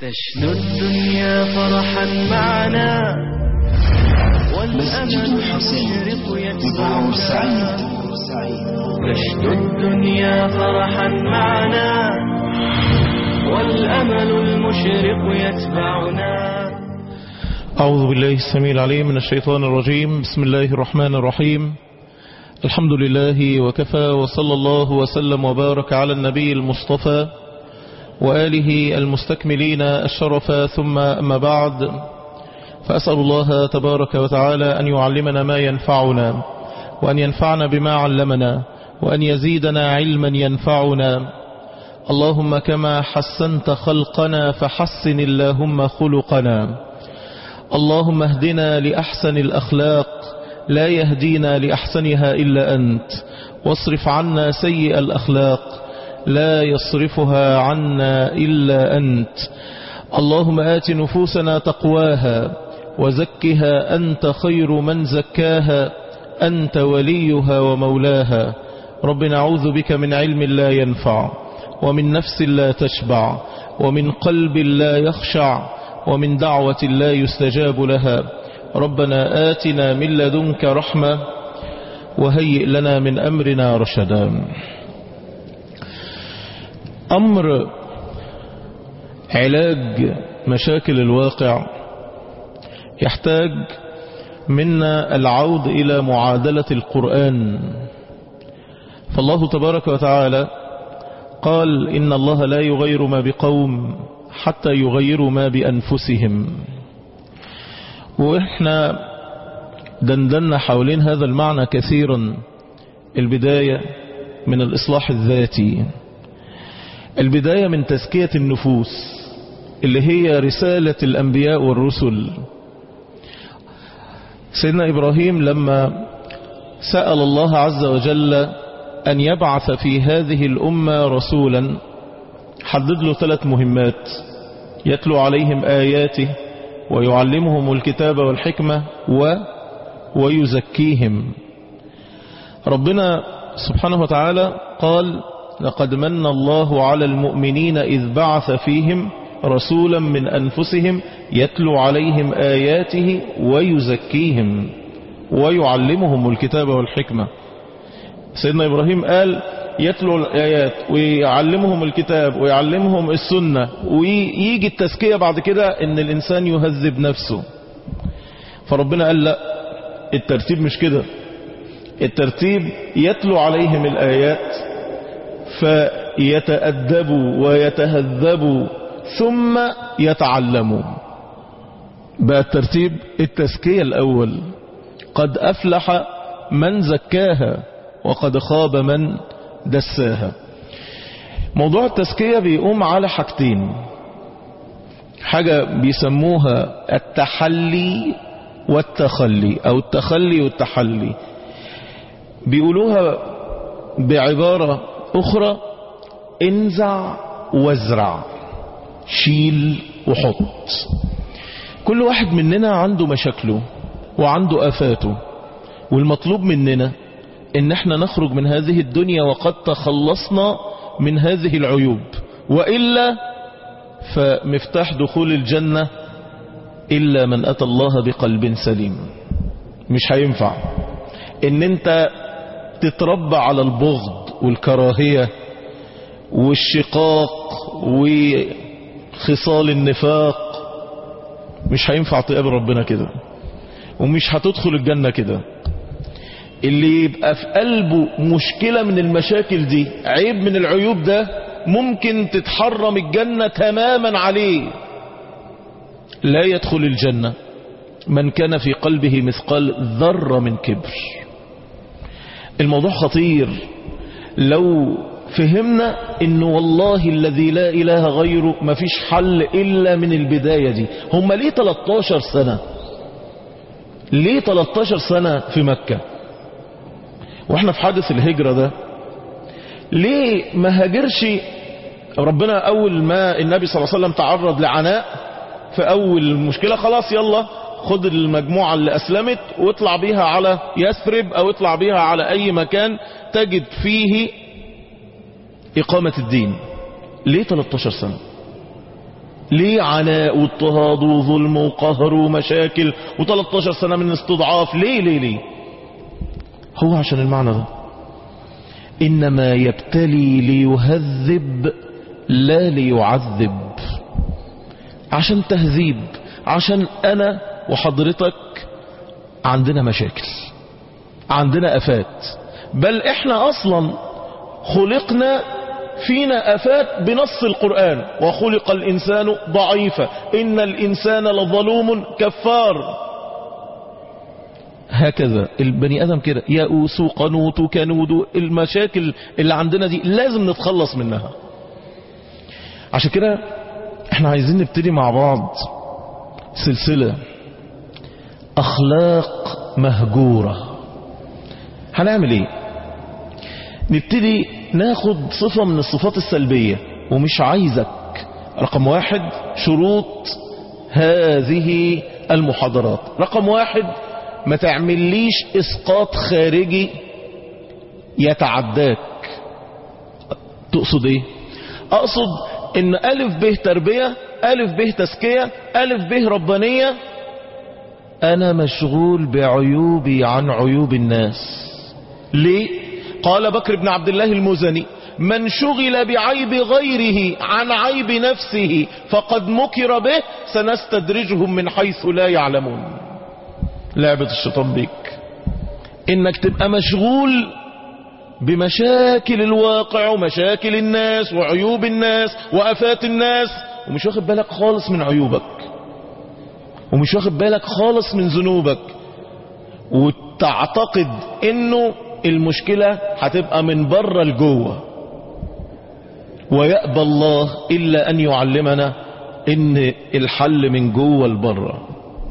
تشنو الدنيا فرحا معنا مسجد والأمل الحسين المشرق ببعور سعيد يتبعنا تشنو الدنيا فرحا معنا والأمل المشرق يتبعنا أعوذ بالله السميع العليم من الشيطان الرجيم بسم الله الرحمن الرحيم الحمد لله وكفى وصلى الله وسلم وبارك على النبي المصطفى وآله المستكملين الشرف ثم أما بعد فأسأل الله تبارك وتعالى أن يعلمنا ما ينفعنا وأن ينفعنا بما علمنا وأن يزيدنا علما ينفعنا اللهم كما حسنت خلقنا فحسن اللهم خلقنا اللهم اهدنا لأحسن الأخلاق لا يهدينا لأحسنها إلا أنت واصرف عنا سيء الأخلاق لا يصرفها عنا إلا أنت اللهم آت نفوسنا تقواها وزكها أنت خير من زكاها أنت وليها ومولاها رب نعوذ بك من علم لا ينفع ومن نفس لا تشبع ومن قلب لا يخشع ومن دعوة لا يستجاب لها ربنا آتنا من لدنك رحمة وهيئ لنا من أمرنا رشدا أمر علاج مشاكل الواقع يحتاج منا العود إلى معادلة القرآن فالله تبارك وتعالى قال إن الله لا يغير ما بقوم حتى يغيروا ما بأنفسهم وإحنا دندنا حوالين هذا المعنى كثيرا البداية من الإصلاح الذاتي البداية من تزكية النفوس اللي هي رسالة الأنبياء والرسل سيدنا إبراهيم لما سأل الله عز وجل أن يبعث في هذه الأمة رسولا حدد له ثلاث مهمات يتلو عليهم آياته ويعلمهم الكتاب والحكمة و ويزكيهم ربنا سبحانه وتعالى قال لقد من الله على المؤمنين إذ بعث فيهم رسولا من أنفسهم يتلو عليهم آياته ويزكيهم ويعلمهم الكتاب والحكمة سيدنا إبراهيم قال يتلو الآيات ويعلمهم الكتاب ويعلمهم السنة ويجي التزكية بعد كده ان الإنسان يهذب نفسه فربنا قال لا الترتيب مش كده الترتيب يتلو عليهم الآيات فيتأدبوا ويتهذبوا ثم يتعلموا بقى الترتيب التزكية الأول قد أفلح من زكاها وقد خاب من دساها موضوع التزكية بيقوم على حاجتين حاجة بيسموها التحلي والتخلي أو التخلي والتحلي بيقولوها بعبارة أخرى انزع وازرع شيل وحط كل واحد مننا عنده مشاكله وعنده آفاته والمطلوب مننا ان احنا نخرج من هذه الدنيا وقد تخلصنا من هذه العيوب وإلا فمفتاح دخول الجنة إلا من أتى الله بقلب سليم مش هينفع ان انت تتربى على البغض والكراهية والشقاق وخصال النفاق مش هينفع تقابل ربنا كده ومش هتدخل الجنة كده اللي يبقى في قلبه مشكلة من المشاكل دي عيب من العيوب ده ممكن تتحرم الجنة تماما عليه لا يدخل الجنة من كان في قلبه مثقال ذرة من كبر الموضوع خطير لو فهمنا انه والله الذي لا اله غيره مفيش حل الا من البداية دي هم ليه 13 سنة ليه 13 سنة في مكة واحنا في حادث الهجرة ده ليه ما هاجرش ربنا اول ما النبي صلى الله عليه وسلم تعرض لعناء في اول المشكلة خلاص يلا خد المجموعة اللي اسلمت واطلع بيها على يثرب او اطلع بيها على اي مكان تجد فيه اقامة الدين ليه 13 سنة ليه عناء واضطهاد وظلم وقهر ومشاكل و13 سنة من استضعاف ليه ليه ليه هو عشان المعنى ده إنما يبتلي ليهذب لا ليعذب عشان تهذيب عشان أنا وحضرتك عندنا مشاكل عندنا أفات بل إحنا أصلا خلقنا فينا أفات بنص القرآن وخلق الإنسان ضعيفا إن الإنسان لظلوم كفار هكذا البني آدم كده يأوس قنوط كنود المشاكل اللي عندنا دي لازم نتخلص منها عشان كده احنا عايزين نبتدي مع بعض سلسلة أخلاق مهجورة هنعمل ايه نبتدي ناخد صفة من الصفات السلبية ومش عايزك رقم واحد شروط هذه المحاضرات رقم واحد ما تعمليش اسقاط خارجي يتعداك تقصد ايه اقصد ان الف به تربية الف به تزكية الف به ربانية انا مشغول بعيوبي عن عيوب الناس ليه قال بكر بن عبد الله المزني من شغل بعيب غيره عن عيب نفسه فقد مكر به سنستدرجهم من حيث لا يعلمون لعبة الشيطان بيك انك تبقى مشغول بمشاكل الواقع ومشاكل الناس وعيوب الناس وافات الناس ومش واخد بالك خالص من عيوبك ومش واخد بالك خالص من ذنوبك وتعتقد انه المشكلة هتبقى من بره لجوه ويأبى الله إلا أن يعلمنا إن الحل من جوه لبره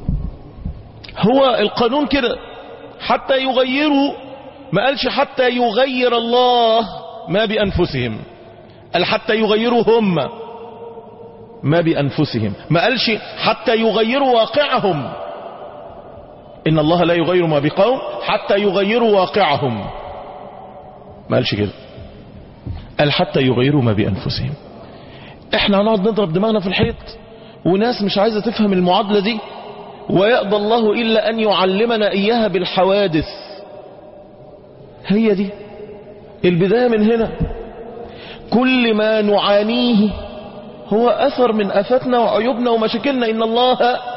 هو القانون كده حتى يغيروا ما قالش حتى يغير الله ما بأنفسهم قال حتى يغيروا هم ما بأنفسهم ما قالش حتى يغيروا واقعهم إن الله لا يغير ما بقوم حتى يغيروا واقعهم ما قالش كده قال حتى يغيروا ما بأنفسهم احنا هنقعد نضرب دماغنا في الحيط وناس مش عايزة تفهم المعادلة دي ويأبى الله إلا أن يعلمنا إياها بالحوادث هي دي البداية من هنا كل ما نعانيه هو أثر من أفاتنا وعيوبنا ومشاكلنا إن الله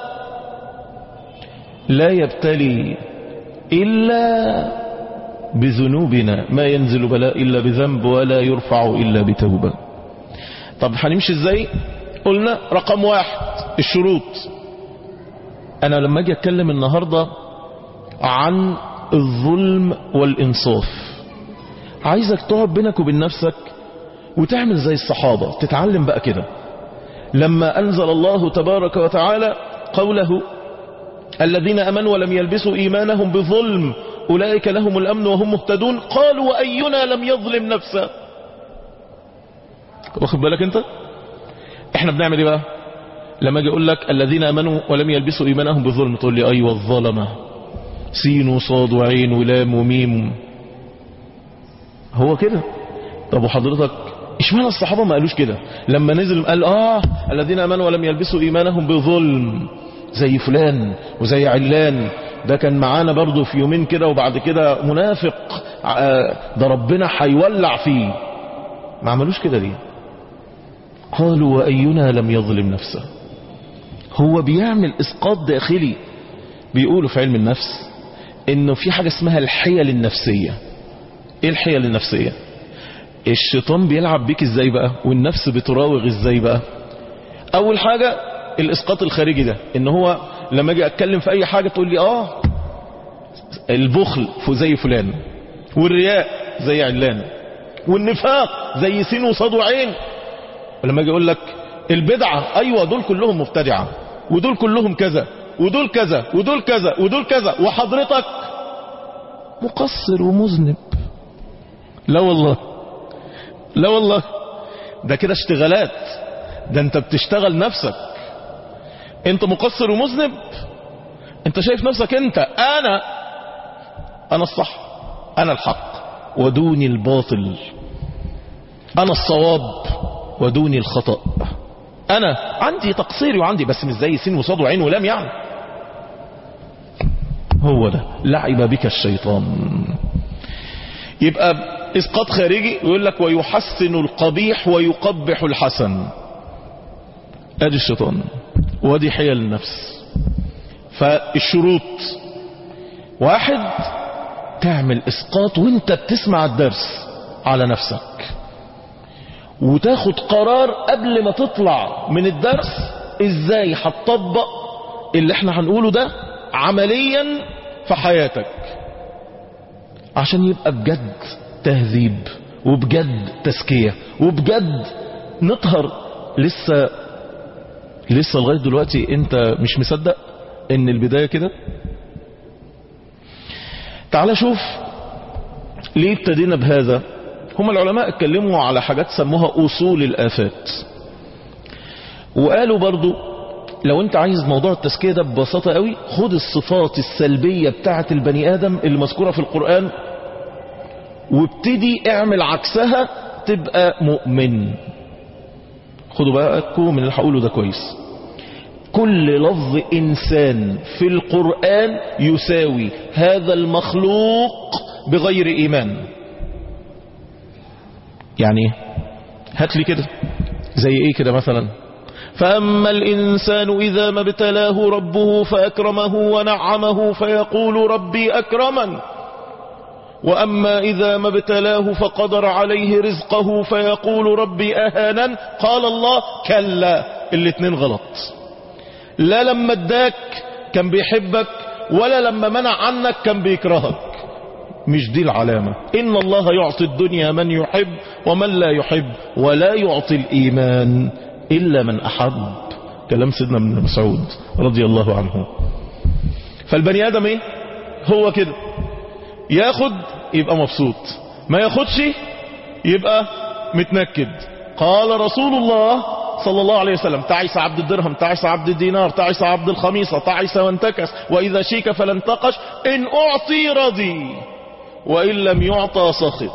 لا يبتلي إلا بذنوبنا ما ينزل بلاء إلا بذنب ولا يرفع إلا بتوبة طب هنمشي ازاي قلنا رقم واحد الشروط أنا لما أجي أتكلم النهاردة عن الظلم والإنصاف عايزك تقعد بينك وبين نفسك وتعمل زي الصحابة تتعلم بقى كده لما أنزل الله تبارك وتعالى قوله الذين أمنوا ولم يلبسوا إيمانهم بظلم أولئك لهم الأمن وهم مهتدون قالوا وأينا لم يظلم نفسه واخد بالك انت احنا بنعمل ايه بقى لما اجي اقول لك الذين امنوا ولم يلبسوا ايمانهم بظلم تقول لي ايوه الظلمه سين وصاد وعين ولام وميم هو كده طب وحضرتك اشمعنى الصحابه ما قالوش كده لما نزل قال اه الذين امنوا ولم يلبسوا ايمانهم بظلم زي فلان وزي علان ده كان معانا برضه في يومين كده وبعد كده منافق ده ربنا هيولع فيه ما عملوش كده ليه قالوا وأينا لم يظلم نفسه هو بيعمل إسقاط داخلي بيقولوا في علم النفس إنه في حاجة اسمها الحيل النفسية إيه الحيل النفسية الشيطان بيلعب بيك إزاي بقى والنفس بتراوغ إزاي بقى أول حاجة الإسقاط الخارجي ده إن هو لما أجي أتكلم في أي حاجة تقول لي آه البخل زي فلان والرياء زي علان والنفاق زي سين وصاد وعين ولما اجي اقول لك البدعة ايوه دول كلهم مبتدعة ودول كلهم كذا ودول كذا ودول كذا ودول كذا وحضرتك مقصر ومذنب لا والله لا والله ده كده اشتغالات ده انت بتشتغل نفسك انت مقصر ومذنب انت شايف نفسك انت انا انا الصح انا الحق ودوني الباطل انا الصواب ودوني الخطأ انا عندي تقصيري وعندي بس مش زي سين وصاد وعين ولام يعني هو ده لعب بك الشيطان يبقى اسقاط خارجي يقول لك ويحسن القبيح ويقبح الحسن ادي الشيطان وادي حيل النفس فالشروط واحد تعمل اسقاط وانت بتسمع الدرس على نفسك وتاخد قرار قبل ما تطلع من الدرس ازاي هتطبق اللي احنا هنقوله ده عمليا في حياتك عشان يبقى بجد تهذيب وبجد تزكية وبجد نطهر لسه لسه لغاية دلوقتي انت مش مصدق ان البداية كده تعال شوف ليه ابتدينا بهذا هم العلماء اتكلموا على حاجات سموها اصول الافات وقالوا برضو لو انت عايز موضوع التزكية ده ببساطة قوي خد الصفات السلبية بتاعة البني ادم اللي مذكورة في القرآن وابتدي اعمل عكسها تبقى مؤمن خدوا بالكم من اللي هقوله ده كويس كل لفظ انسان في القرآن يساوي هذا المخلوق بغير ايمان يعني ايه هات لي كده زي ايه كده مثلا فأما الإنسان إذا ما ابتلاه ربه فأكرمه ونعمه فيقول ربي أكرمن وأما إذا ما ابتلاه فقدر عليه رزقه فيقول ربي أهانا قال الله كلا الاتنين غلط لا لما اداك كان بيحبك ولا لما منع عنك كان بيكرهك مش دي العلامة إن الله يعطي الدنيا من يحب ومن لا يحب ولا يعطي الإيمان إلا من أحب كلام سيدنا ابن مسعود رضي الله عنه فالبني آدم إيه هو كده ياخد يبقى مبسوط ما ياخدش يبقى متنكد قال رسول الله صلى الله عليه وسلم تعيس عبد الدرهم تعيس عبد الدينار تعيس عبد الخميصة تعيس وانتكس وإذا شيك فلا انتقش إن أعطي رضي وإن لم يعطى سخط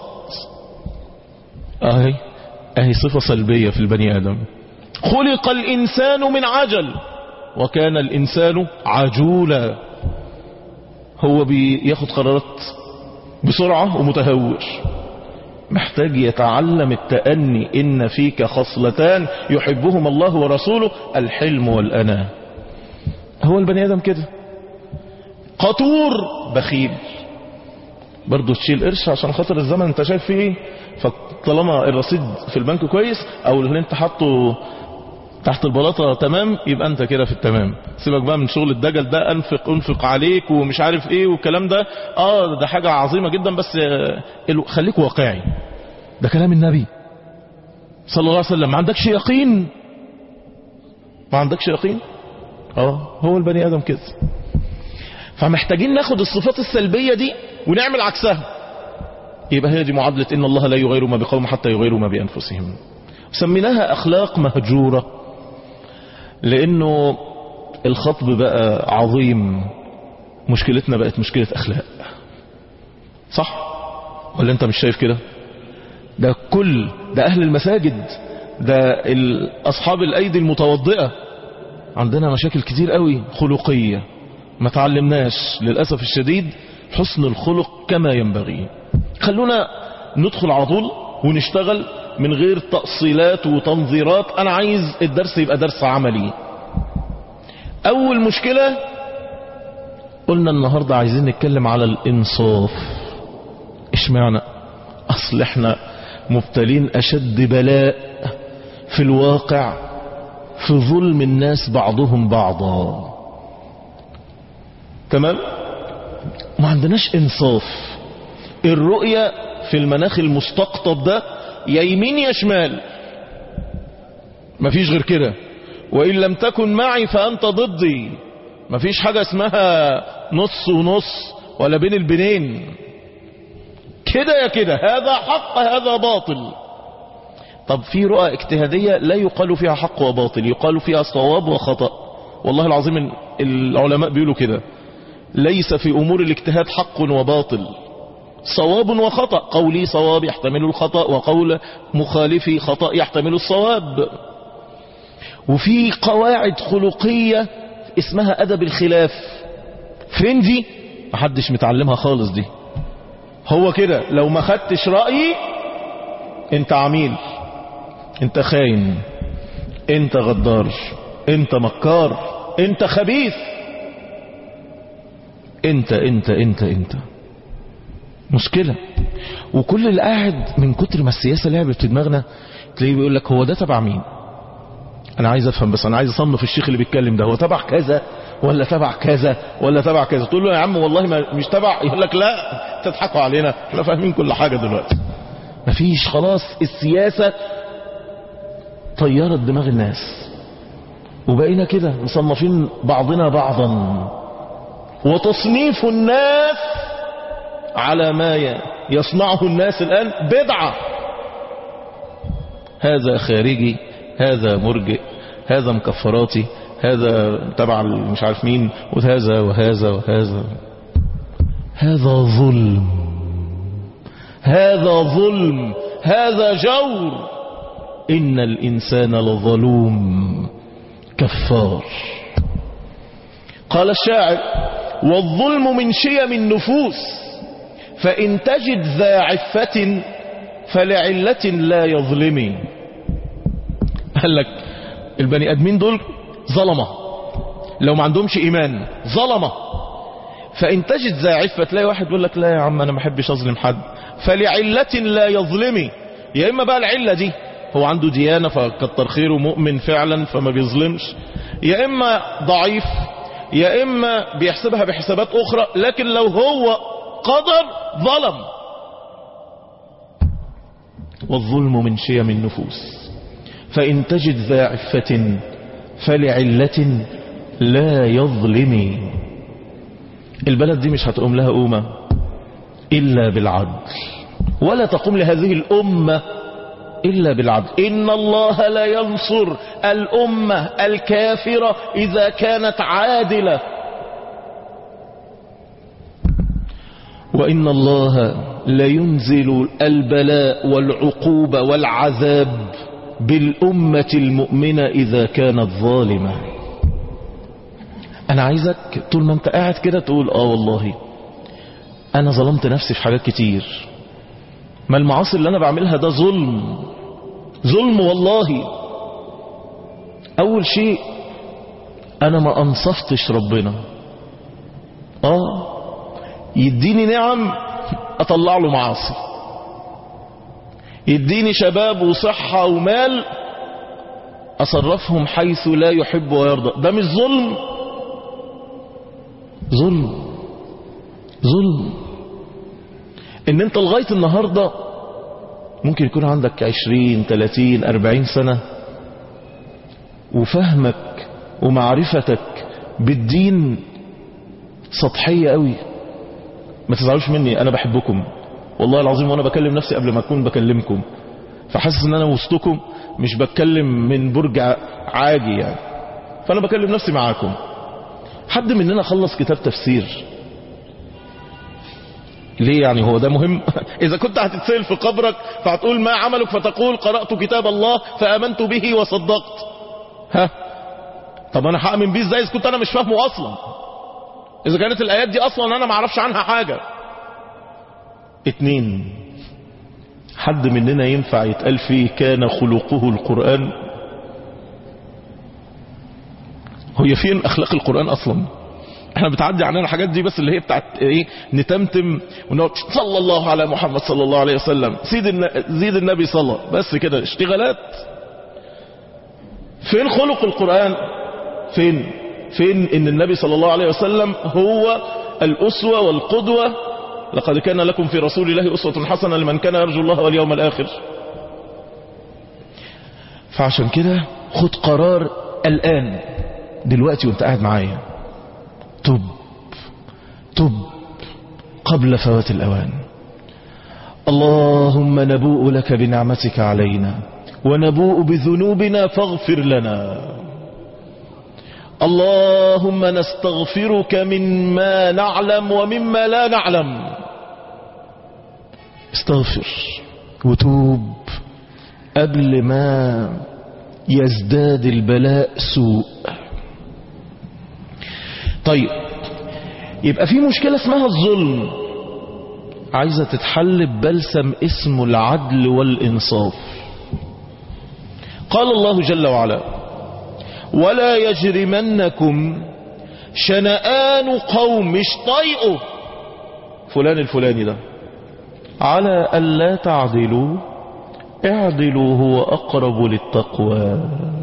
أهي أهي صفة سلبية في البني آدم خلق الإنسان من عجل وكان الإنسان عجولا هو بياخد قرارات بسرعة ومتهور محتاج يتعلم التأني إن فيك خصلتان يحبهما الله ورسوله الحلم والأنا هو البني آدم كده قطور بخيل برضو تشيل قرش عشان خاطر الزمن انت شايف فيه ايه فطالما الرصيد في البنك كويس او اللي انت حاطه تحت البلاطة تمام يبقى انت كده في التمام سيبك بقى من شغل الدجل ده انفق انفق عليك ومش عارف ايه والكلام ده اه ده حاجة عظيمة جدا بس اه خليك واقعي ده كلام النبي صلى الله عليه وسلم ما عندكش يقين ما عندكش يقين اه هو البني ادم كده فمحتاجين ناخد الصفات السلبية دي ونعمل عكسها يبقى هي دي معادلة ان الله لا يغير ما بقوم حتى يغيروا ما بانفسهم سميناها اخلاق مهجورة لانه الخطب بقى عظيم مشكلتنا بقت مشكلة اخلاق صح ولا انت مش شايف كده ده كل ده اهل المساجد ده اصحاب الايدي المتوضئة عندنا مشاكل كتير قوي خلقية ما تعلمناش للأسف الشديد حسن الخلق كما ينبغي خلونا ندخل على طول ونشتغل من غير تأصيلات وتنظيرات أنا عايز الدرس يبقى درس عملي أول مشكلة قلنا النهاردة عايزين نتكلم على الإنصاف اشمعنى أصل احنا مبتلين أشد بلاء في الواقع في ظلم الناس بعضهم بعضا تمام ما عندناش انصاف الرؤية في المناخ المستقطب ده يا يمين يا شمال مفيش غير كده وإن لم تكن معي فأنت ضدي مفيش حاجة اسمها نص ونص ولا بين البنين كده يا كده هذا حق هذا باطل طب في رؤى اجتهادية لا يقال فيها حق وباطل يقال فيها صواب وخطأ والله العظيم العلماء بيقولوا كده ليس في أمور الاجتهاد حق وباطل صواب وخطأ قولي صواب يحتمل الخطأ وقول مخالفي خطأ يحتمل الصواب وفي قواعد خلقية اسمها أدب الخلاف فين دي محدش متعلمها خالص دي هو كده لو ما خدتش رأيي انت عميل انت خاين انت غدار انت مكار انت خبيث انت انت انت انت مشكلة وكل اللي قاعد من كتر ما السياسة لعبت في دماغنا تلاقيه بيقول لك هو ده تبع مين انا عايز افهم بس انا عايز اصنف الشيخ اللي بيتكلم ده هو تبع كذا ولا تبع كذا ولا تبع كذا تقول له يا عم والله ما مش تبع يقول لك لا تضحكوا علينا احنا فاهمين كل حاجة دلوقتي مفيش خلاص السياسة طيرت دماغ الناس وبقينا كده مصنفين بعضنا بعضا وتصنيف الناس على ما يصنعه الناس الآن بدعة هذا خارجي هذا مرجئ هذا مكفراتي هذا تبع مش عارف مين وهذا وهذا وهذا هذا ظلم هذا ظلم هذا جور إن الإنسان لظلوم كفار قال الشاعر والظلم من شيم النفوس فإن تجد ذا عفة فلعلة لا يظلمي قال لك البني ادمين دول ظلمة لو ما عندهمش ايمان ظلمة فان تجد ذا عفة تلاقي واحد يقول لك لا يا عم انا ما احبش اظلم حد فلعلة لا يظلمي يا اما بقى العلة دي هو عنده ديانة فكتر خيره مؤمن فعلا فما بيظلمش يا اما ضعيف يا اما بيحسبها بحسابات اخرى لكن لو هو قدر ظلم والظلم من شيم النفوس فإن تجد ذا عفة فلعلة لا يظلم البلد دي مش هتقوم لها قومة إلا بالعدل ولا تقوم لهذه الأمة إلا بالعدل إن الله لا ينصر الأمة الكافرة إذا كانت عادلة وإن الله لينزل البلاء والعقوبة والعذاب بالأمة المؤمنة إذا كانت ظالمة أنا عايزك طول ما أنت قاعد كده تقول آه والله أنا ظلمت نفسي في حاجات كتير ما المعاصي اللي أنا بعملها ده ظلم ظلم والله أول شيء أنا ما أنصفتش ربنا آه يديني نعم أطلع له معاصي يديني شباب وصحة ومال أصرفهم حيث لا يحب ويرضى ده مش ظلم ظلم ظلم ان انت لغاية النهاردة ممكن يكون عندك عشرين تلاتين اربعين سنة وفهمك ومعرفتك بالدين سطحية قوي ما تزعلوش مني انا بحبكم والله العظيم وانا بكلم نفسي قبل ما اكون بكلمكم فحاسس ان انا وسطكم مش بتكلم من برج عادي يعني فانا بكلم نفسي معاكم حد مننا خلص كتاب تفسير ليه يعني هو ده مهم اذا كنت هتتسأل في قبرك فهتقول ما عملك فتقول قرأت كتاب الله فامنت به وصدقت ها طب انا هامن بيه ازاي اذا كنت انا مش فاهمه اصلا اذا كانت الايات دي اصلا انا ما اعرفش عنها حاجة اتنين حد مننا ينفع يتقال فيه كان خلقه القرآن هي فين اخلاق القرآن اصلا احنا بتعدي عننا الحاجات دي بس اللي هي بتاعت ايه نتمتم ونقول صلى الله على محمد صلى الله عليه وسلم زيد الن... زيد النبي صلى بس كده اشتغالات فين خلق القرآن فين فين ان النبي صلى الله عليه وسلم هو الاسوة والقدوة لقد كان لكم في رسول الله اسوة حسنة لمن كان يرجو الله واليوم الاخر فعشان كده خد قرار الان دلوقتي وانت قاعد معايا تب تب قبل فوات الأوان اللهم نبوء لك بنعمتك علينا ونبوء بذنوبنا فاغفر لنا اللهم نستغفرك مما نعلم ومما لا نعلم استغفر وتوب قبل ما يزداد البلاء سوء طيب يبقى في مشكلة اسمها الظلم عايزة تتحل ببلسم اسمه العدل والإنصاف قال الله جل وعلا ولا يجرمنكم شنآن قوم مش طيقه فلان الفلاني ده على ألا تعدلوا اعدلوا هو أقرب للتقوى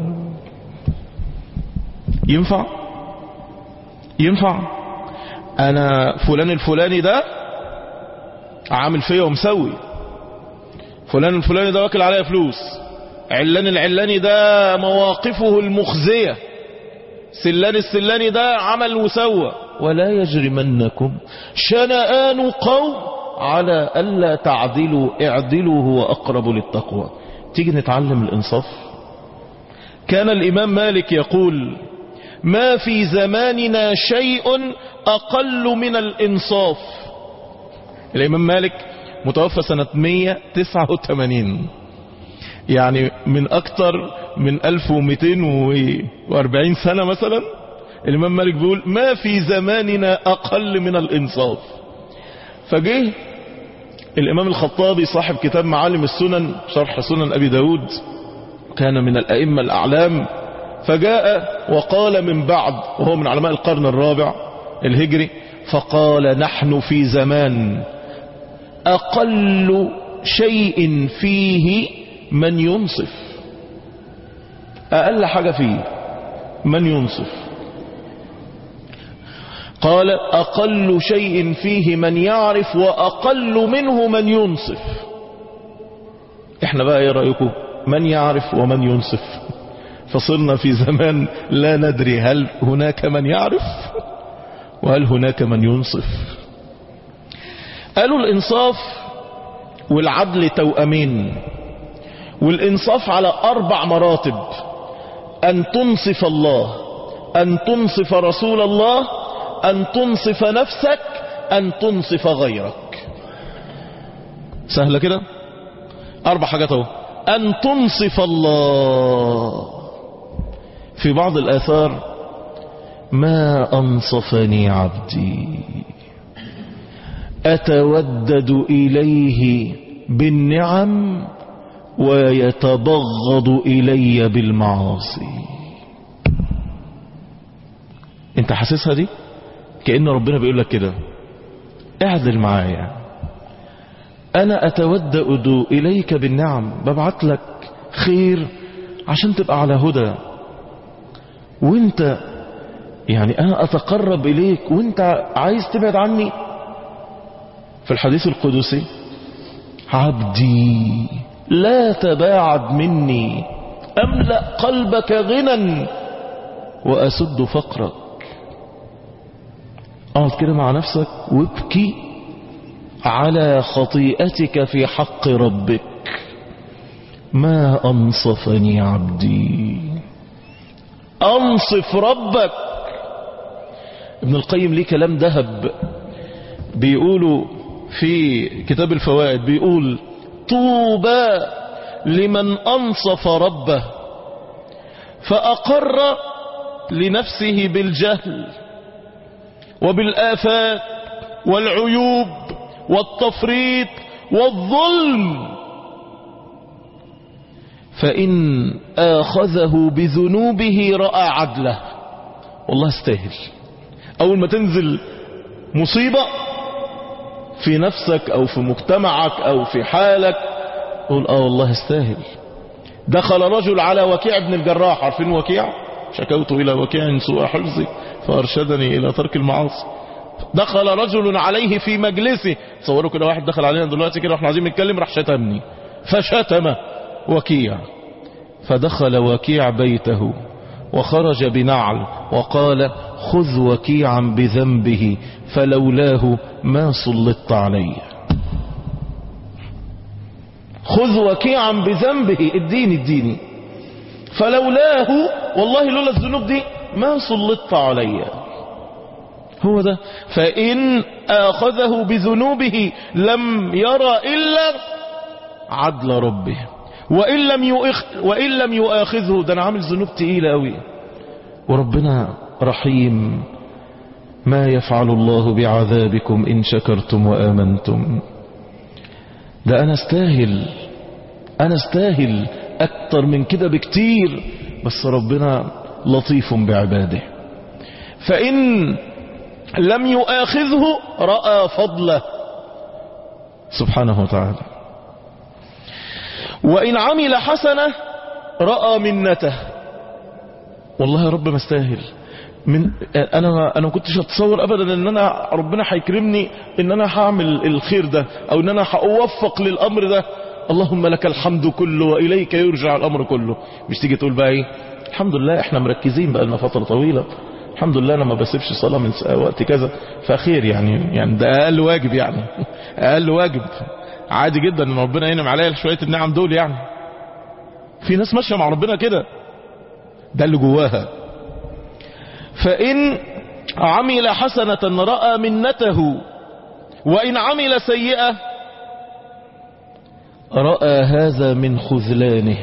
ينفع ينفع أنا فلان الفلاني ده عامل فيا ومسوي فلان الفلاني ده واكل عليا فلوس علان العلاني ده مواقفه المخزية سلان السلاني ده عمل وسوى ولا يجرمنكم شنآن قوم على ألا تعدلوا اعدلوا هو أقرب للتقوى تيجي نتعلم الإنصاف كان الإمام مالك يقول ما في زماننا شيء أقل من الإنصاف الإمام مالك متوفى سنة 189 يعني من أكثر من 1240 سنة مثلا الإمام مالك بيقول ما في زماننا أقل من الإنصاف فجه الإمام الخطابي صاحب كتاب معالم السنن شرح سنن أبي داود كان من الأئمة الأعلام فجاء وقال من بعد وهو من علماء القرن الرابع الهجري فقال نحن في زمان أقل شيء فيه من ينصف أقل حاجة فيه من ينصف قال أقل شيء فيه من يعرف وأقل منه من ينصف احنا بقى ايه رأيكم من يعرف ومن ينصف فصرنا في زمان لا ندري هل هناك من يعرف وهل هناك من ينصف قالوا الإنصاف والعدل توأمين والإنصاف على أربع مراتب أن تنصف الله أن تنصف رسول الله أن تنصف نفسك أن تنصف غيرك سهلة كده أربع حاجات اهو أن تنصف الله في بعض الآثار ما أنصفني عبدي أتودد إليه بالنعم ويتبغض إلي بالمعاصي انت حاسسها دي كأن ربنا بيقول لك كده اعدل معايا انا اتودد اليك بالنعم ببعت لك خير عشان تبقى على هدى وانت يعني انا اتقرب اليك وانت عايز تبعد عني في الحديث القدسي عبدي لا تباعد مني املأ قلبك غنى واسد فقرك اقعد كده مع نفسك وابكي على خطيئتك في حق ربك ما أنصفني عبدي أنصف ربك ابن القيم ليه كلام ذهب بيقولوا في كتاب الفوائد بيقول طوبى لمن أنصف ربه فأقر لنفسه بالجهل وبالآفات والعيوب والتفريط والظلم فإن آخذه بذنوبه رأى عدله والله استاهل أول ما تنزل مصيبة في نفسك أو في مجتمعك أو في حالك قول آه والله استاهل دخل رجل على وكيع بن الجراح عارفين وكيع شكوت إلى وكيع سوء حفظي فأرشدني إلى ترك المعاصي دخل رجل عليه في مجلسه تصوروا كده واحد دخل علينا دلوقتي كده واحنا عايزين نتكلم راح شتمني فشتم وكيع فدخل وكيع بيته وخرج بنعل وقال خذ وكيعا بذنبه فلولاه ما سلطت عليه خذ وكيعا بذنبه اديني اديني فلولاه والله لولا الذنوب دي ما سلطت علي هو ده فإن آخذه بذنوبه لم يرى إلا عدل ربه وإن لم, يؤخ وإن لم يؤاخذه ده أنا عامل ذنوب تقيلة أوي وربنا رحيم ما يفعل الله بعذابكم إن شكرتم وآمنتم ده أنا استاهل أنا استاهل أكتر من كده بكتير بس ربنا لطيف بعباده فإن لم يؤاخذه رأى فضله سبحانه وتعالى وإن عمل حسنة رأى منته والله يا رب ما استاهل من انا انا ما كنتش اتصور ابدا ان انا ربنا هيكرمني ان انا هعمل الخير ده او ان انا هوفق للامر ده اللهم لك الحمد كله واليك يرجع الامر كله مش تيجي تقول بقى ايه الحمد لله احنا مركزين بقى لنا فتره طويله الحمد لله انا ما بسيبش صلاه من وقت كذا فخير يعني يعني ده اقل واجب يعني اقل واجب عادي جدا ان ربنا ينعم عليا شويه النعم دول يعني في ناس ماشيه مع ربنا كده ده اللي جواها فإن عمل حسنة رأى منته وإن عمل سيئة رأى هذا من خذلانه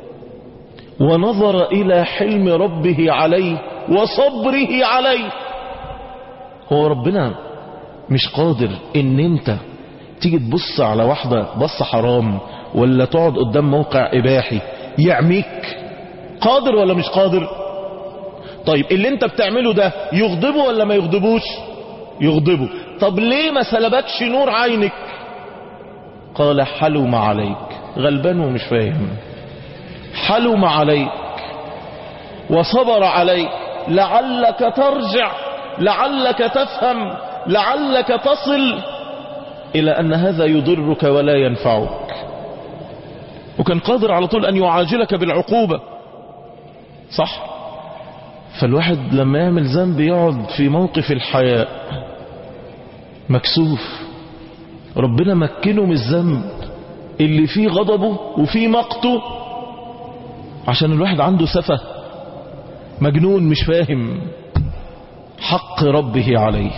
ونظر إلى حلم ربه عليه وصبره عليه هو ربنا مش قادر ان انت تيجي تبص على واحدة بص حرام ولا تقعد قدام موقع اباحي يعميك قادر ولا مش قادر طيب اللي انت بتعمله ده يغضبه ولا ما يغضبوش يغضبه طب ليه ما سلبكش نور عينك قال حلم عليك غلبان ومش فاهم حلم عليك وصبر عليك لعلك ترجع لعلك تفهم لعلك تصل إلى أن هذا يضرك ولا ينفعك وكان قادر على طول أن يعاجلك بالعقوبة صح فالواحد لما يعمل ذنب يقعد في موقف الحياء مكسوف ربنا مكنه من الذنب اللي فيه غضبه وفيه مقته عشان الواحد عنده سفه مجنون مش فاهم حق ربه عليه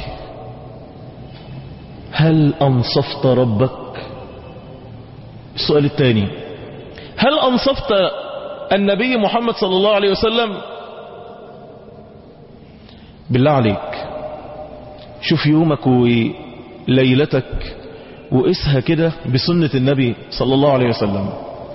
هل أنصفت ربك السؤال الثاني هل أنصفت النبي محمد صلى الله عليه وسلم بالله عليك شوف يومك وليلتك وقسها كده بسنة النبي صلى الله عليه وسلم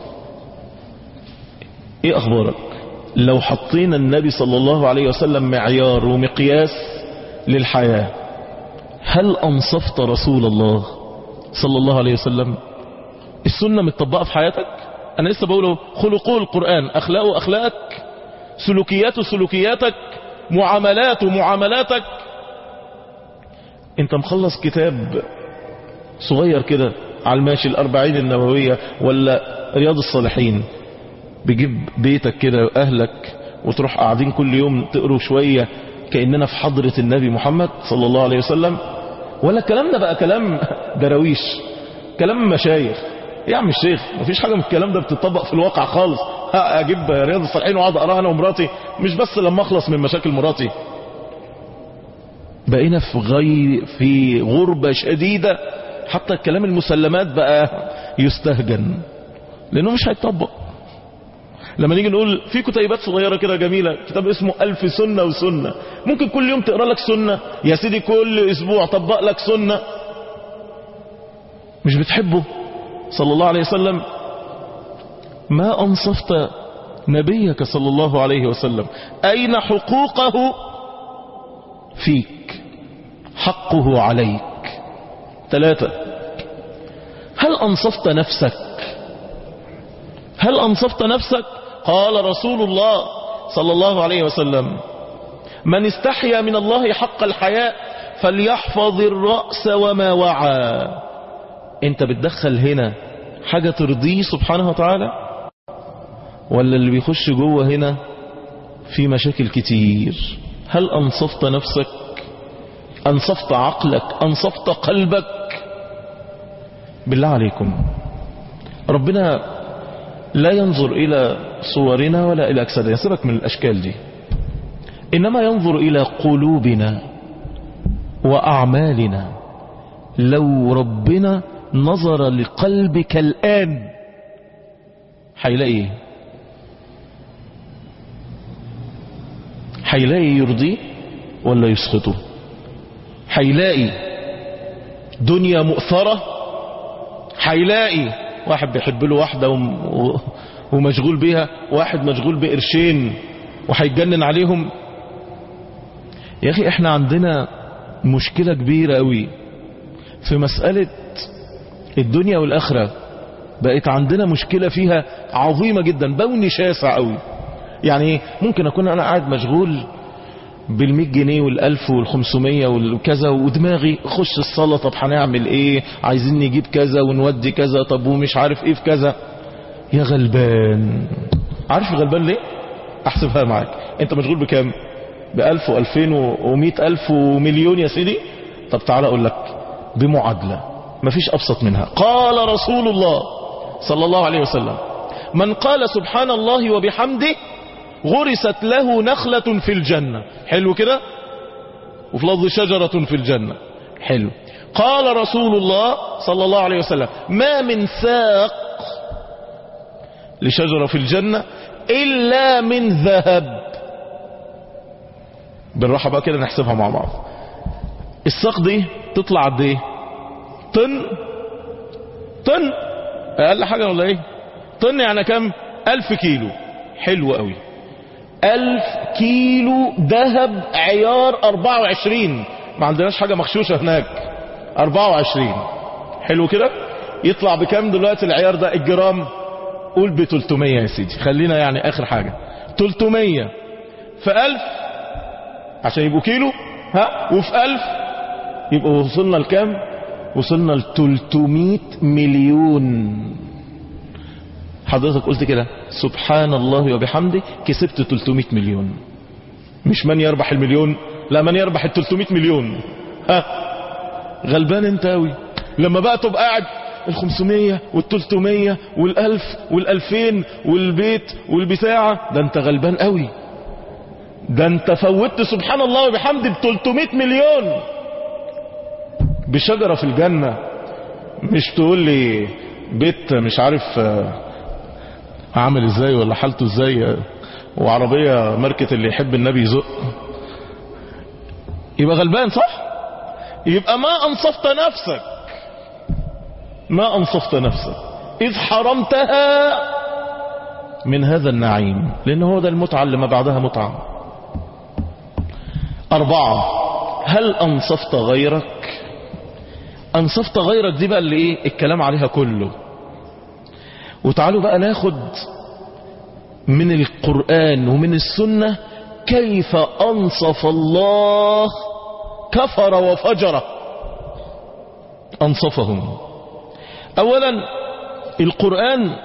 ايه اخبارك لو حطينا النبي صلى الله عليه وسلم معيار ومقياس للحياة هل انصفت رسول الله صلى الله عليه وسلم السنة متطبقة في حياتك انا لسه بقوله خلقه القرآن اخلاقه اخلاقك سلوكياته سلوكياتك معاملاته معاملاتك انت مخلص كتاب صغير كده على الماشي الأربعين النووية ولا رياض الصالحين بيجيب بيتك كده وأهلك وتروح قاعدين كل يوم تقروا شوية كأننا في حضرة النبي محمد صلى الله عليه وسلم ولا الكلام ده بقى كلام دراويش كلام مشايخ يا عم الشيخ مفيش حاجة من الكلام ده بتطبق في الواقع خالص اجيب رياض الصالحين واقعد اقراها انا ومراتي مش بس لما اخلص من مشاكل مراتي بقينا في غير في غربة شديدة حتى الكلام المسلمات بقى يستهجن لانه مش هيتطبق لما نيجي نقول في كتيبات صغيرة كده جميلة كتاب اسمه ألف سنة وسنة ممكن كل يوم تقرأ لك سنة يا سيدي كل أسبوع طبق لك سنة مش بتحبه صلى الله عليه وسلم ما أنصفت نبيك صلى الله عليه وسلم أين حقوقه فيك حقه عليك ثلاثة هل أنصفت نفسك هل أنصفت نفسك قال رسول الله صلى الله عليه وسلم من استحيا من الله حق الحياء فليحفظ الرأس وما وعى انت بتدخل هنا حاجة ترضيه سبحانه وتعالى ولا اللي بيخش جوه هنا في مشاكل كتير هل أنصفت نفسك أنصفت عقلك أنصفت قلبك بالله عليكم ربنا لا ينظر إلى صورنا ولا إلى أجسادنا يسيبك من الأشكال دي إنما ينظر إلى قلوبنا وأعمالنا لو ربنا نظر لقلبك الآن هيلاقي ايه هيلاقي يرضيه ولا يسخطه هيلاقي دنيا مؤثرة هيلاقي واحد بيحب له واحدة وم- و- ومشغول بيها واحد مشغول بقرشين وهيتجنن عليهم يا اخي احنا عندنا مشكلة كبيرة قوي في مسألة الدنيا والآخرة بقت عندنا مشكلة فيها عظيمة جدا بوني شاسع قوي يعني إيه؟ ممكن أكون أنا قاعد مشغول بالمية جنيه والألف والخمسمية والكذا ودماغي خش الصلاة طب هنعمل ايه عايزين نجيب كذا ونودي كذا طب ومش عارف ايه في كذا يا غلبان عارف غلبان ليه احسبها معاك انت مشغول بكام بألف وألفين ومئة ألف ومليون يا سيدي طب تعالى أقول لك بمعادلة مفيش أبسط منها قال رسول الله صلى الله عليه وسلم من قال سبحان الله وبحمده غرست له نخلة في الجنة حلو كده وفي لفظ شجرة في الجنة حلو قال رسول الله صلى الله عليه وسلم ما من ساق لشجرة في الجنة إلا من ذهب بالراحة بقى كده نحسبها مع بعض الساق دي تطلع قد ايه طن طن اقل حاجة ولا ايه طن يعني كم الف كيلو حلو قوي الف كيلو ذهب عيار 24 ما عندناش حاجة مخشوشة هناك 24 حلو كده يطلع بكام دلوقتي العيار ده الجرام قول ب 300 يا سيدي خلينا يعني اخر حاجة 300 في 1000 عشان يبقوا كيلو ها وفي 1000 يبقى وصلنا لكام وصلنا ل 300 مليون حضرتك قلت كده سبحان الله وبحمده كسبت 300 مليون مش من يربح المليون لا من يربح ال 300 مليون ها غلبان انت قوي لما بقى تبقى قاعد ال 500 وال 300 وال 1000 وال 2000 والبيت والبتاعه ده انت غلبان قوي ده انت فوتت سبحان الله وبحمده ب 300 مليون بشجرة في الجنة مش تقول لي بيت مش عارف آه، عامل ازاي ولا حالته ازاي آه، وعربية ماركة اللي يحب النبي يزق يبقى غلبان صح يبقى ما انصفت نفسك ما انصفت نفسك اذ حرمتها من هذا النعيم لان هو ده المتعة اللي ما بعدها متعة اربعة هل انصفت غيرك انصفت غيرك دي بقى اللي ايه الكلام عليها كله وتعالوا بقى ناخد من القرآن ومن السنة كيف انصف الله كفر وفجر انصفهم اولا القرآن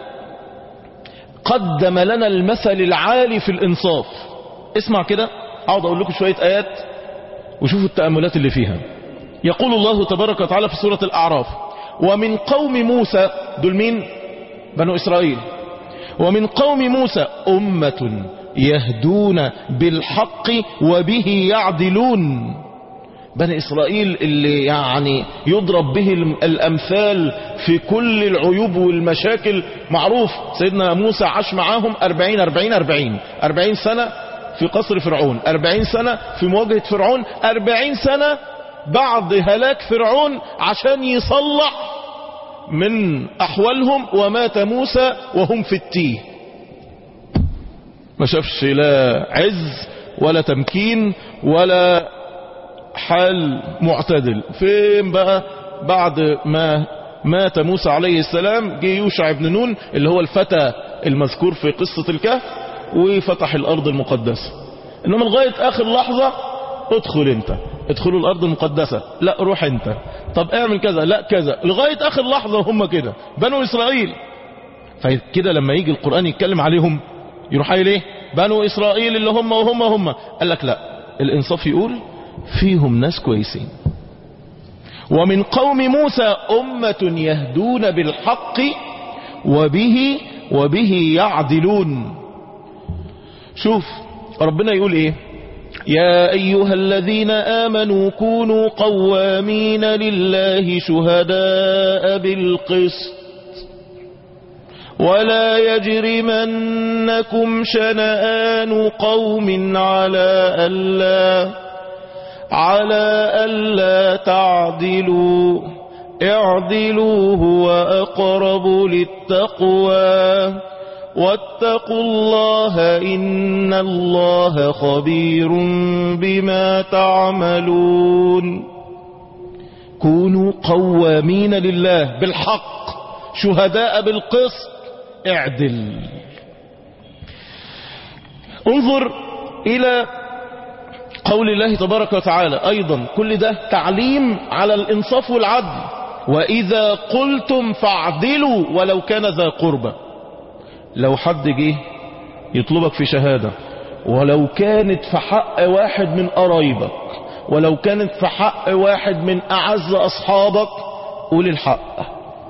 قدم لنا المثل العالي في الانصاف اسمع كده اقعد اقول لكم شوية ايات وشوفوا التأملات اللي فيها يقول الله تبارك وتعالى في سورة الأعراف ومن قوم موسى دول مين بنو إسرائيل ومن قوم موسى أمة يهدون بالحق وبه يعدلون بني إسرائيل اللي يعني يضرب به الأمثال في كل العيوب والمشاكل معروف سيدنا موسى عاش معاهم أربعين أربعين أربعين أربعين سنة في قصر فرعون أربعين سنة في مواجهة فرعون أربعين سنة بعد هلاك فرعون عشان يصلح من أحوالهم ومات موسى وهم في التيه ما شافش لا عز ولا تمكين ولا حال معتدل فين بقى بعد ما مات موسى عليه السلام جه يوشع بن نون اللي هو الفتى المذكور في قصة الكهف وفتح الأرض المقدسة إنما لغاية آخر لحظة ادخل انت ادخلوا الأرض المقدسة لا روح انت طب اعمل كذا لا كذا لغاية آخر لحظة هم كده بنو إسرائيل فكده لما يجي القرآن يتكلم عليهم يروح قايل ايه بنو إسرائيل اللي هم وهم هم قال لك لا الإنصاف يقول فيهم ناس كويسين ومن قوم موسى أمة يهدون بالحق وبه وبه يعدلون شوف ربنا يقول ايه يا أيها الذين آمنوا كونوا قوامين لله شهداء بالقسط ولا يجرمنكم شنآن قوم على ألا على ألا تعدلوا اعدلوا هو أقرب للتقوى واتقوا الله إن الله خبير بما تعملون كونوا قوامين لله بالحق شهداء بالقسط اعدل انظر إلى قول الله تبارك وتعالى أيضا كل ده تعليم على الإنصاف والعدل وإذا قلتم فاعدلوا ولو كان ذا قربة لو حد جه يطلبك في شهادة ولو كانت في حق واحد من قرايبك ولو كانت في حق واحد من أعز أصحابك قول الحق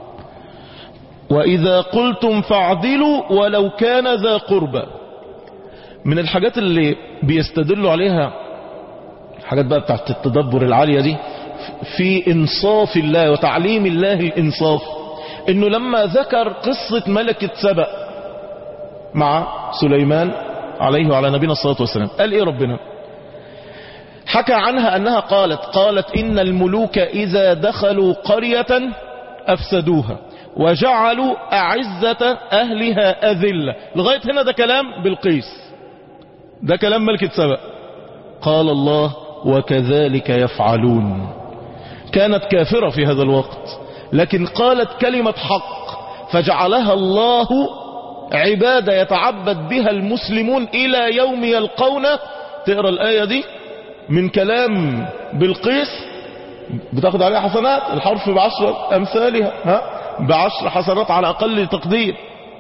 وإذا قلتم فاعدلوا ولو كان ذا قربة من الحاجات اللي بيستدلوا عليها حاجات بقى بتاعت التدبر العالية دي في انصاف الله وتعليم الله الانصاف انه لما ذكر قصة ملكة سبأ مع سليمان عليه وعلى نبينا الصلاة والسلام قال ايه ربنا حكى عنها انها قالت قالت ان الملوك اذا دخلوا قرية افسدوها وجعلوا اعزة اهلها اذلة لغاية هنا ده كلام بالقيس ده كلام ملكة سبأ قال الله وكذلك يفعلون كانت كافرة في هذا الوقت لكن قالت كلمة حق فجعلها الله عبادة يتعبد بها المسلمون إلى يوم يلقونه تقرأ الآية دي من كلام بالقيس بتاخد عليها حسنات الحرف بعشر أمثالها ها بعشر حسنات على أقل تقدير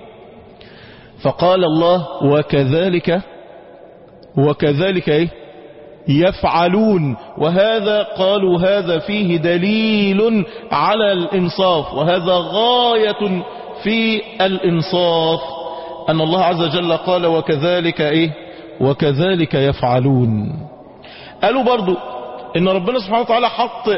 فقال الله وكذلك وكذلك ايه يفعلون وهذا قالوا هذا فيه دليل على الإنصاف وهذا غاية في الإنصاف أن الله عز وجل قال وكذلك إيه وكذلك يفعلون قالوا برضو إن ربنا سبحانه وتعالى حط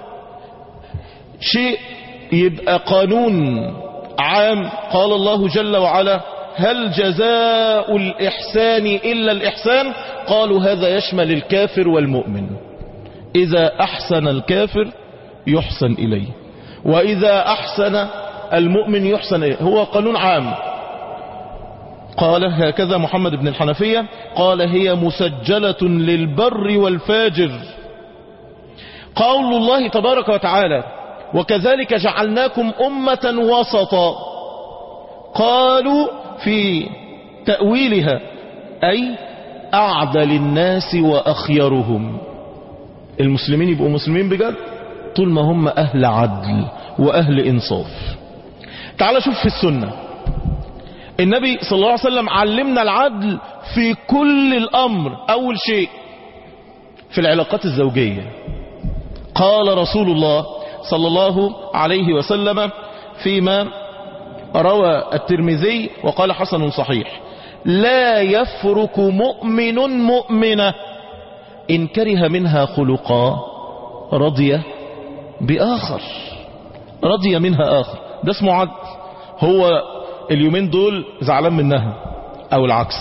شيء يبقى قانون عام قال الله جل وعلا هل جزاء الإحسان إلا الإحسان قالوا هذا يشمل الكافر والمؤمن إذا أحسن الكافر يحسن إليه وإذا أحسن المؤمن يحسن إليه هو قانون عام قال هكذا محمد بن الحنفية قال هي مسجلة للبر والفاجر قول الله تبارك وتعالى وكذلك جعلناكم أمة وسطا قالوا في تأويلها أي أعدل الناس وأخيرهم المسلمين يبقوا مسلمين بجد طول ما هم أهل عدل وأهل إنصاف تعال شوف في السنة النبي صلى الله عليه وسلم علمنا العدل في كل الأمر أول شيء في العلاقات الزوجية قال رسول الله صلى الله عليه وسلم فيما روى الترمذي وقال حسن صحيح لا يفرك مؤمن مؤمنة إن كره منها خلقا رضي بآخر رضي منها آخر ده اسمه عدل هو اليومين دول زعلان منها أو العكس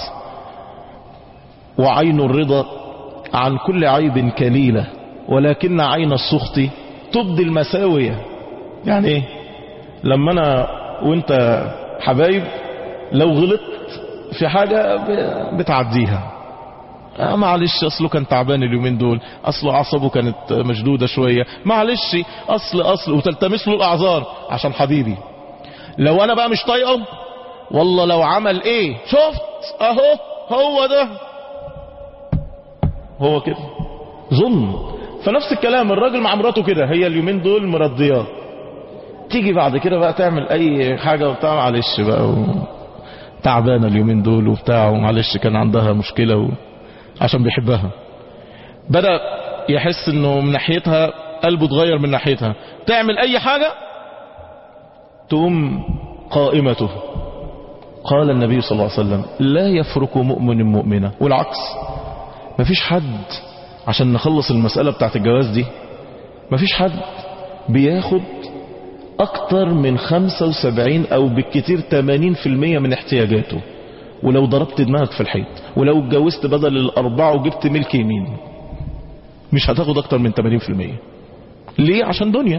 وعين الرضا عن كل عيب كليلة ولكن عين السخط تبدي المساوية يعني ايه لما انا وانت حبايب لو غلطت في حاجة بتعديها آه معلش اصله كان تعبان اليومين دول اصله عصبه كانت مشدودة شوية معلش اصل اصل وتلتمس له الاعذار عشان حبيبي لو انا بقى مش طايقه والله لو عمل ايه شفت اهو هو ده هو كده ظلم فنفس الكلام الراجل مع مراته كده هي اليومين دول مرضيات تيجي بعد كده بقى تعمل اي حاجة وبتاع معلش بقى و... تعبانة اليومين دول وبتاع ومعلش كان عندها مشكلة و... عشان بيحبها بدأ يحس انه من ناحيتها قلبه اتغير من ناحيتها تعمل اي حاجة تقوم قائمته قال النبي صلى الله عليه وسلم لا يفرك مؤمن مؤمنة والعكس مفيش حد عشان نخلص المسألة بتاعت الجواز دي مفيش حد بياخد اكتر من 75 او بالكتير 80% من احتياجاته ولو ضربت دماغك في الحيط ولو اتجوزت بدل الاربعة وجبت ملك يمين مش هتاخد اكتر من 80% ليه عشان دنيا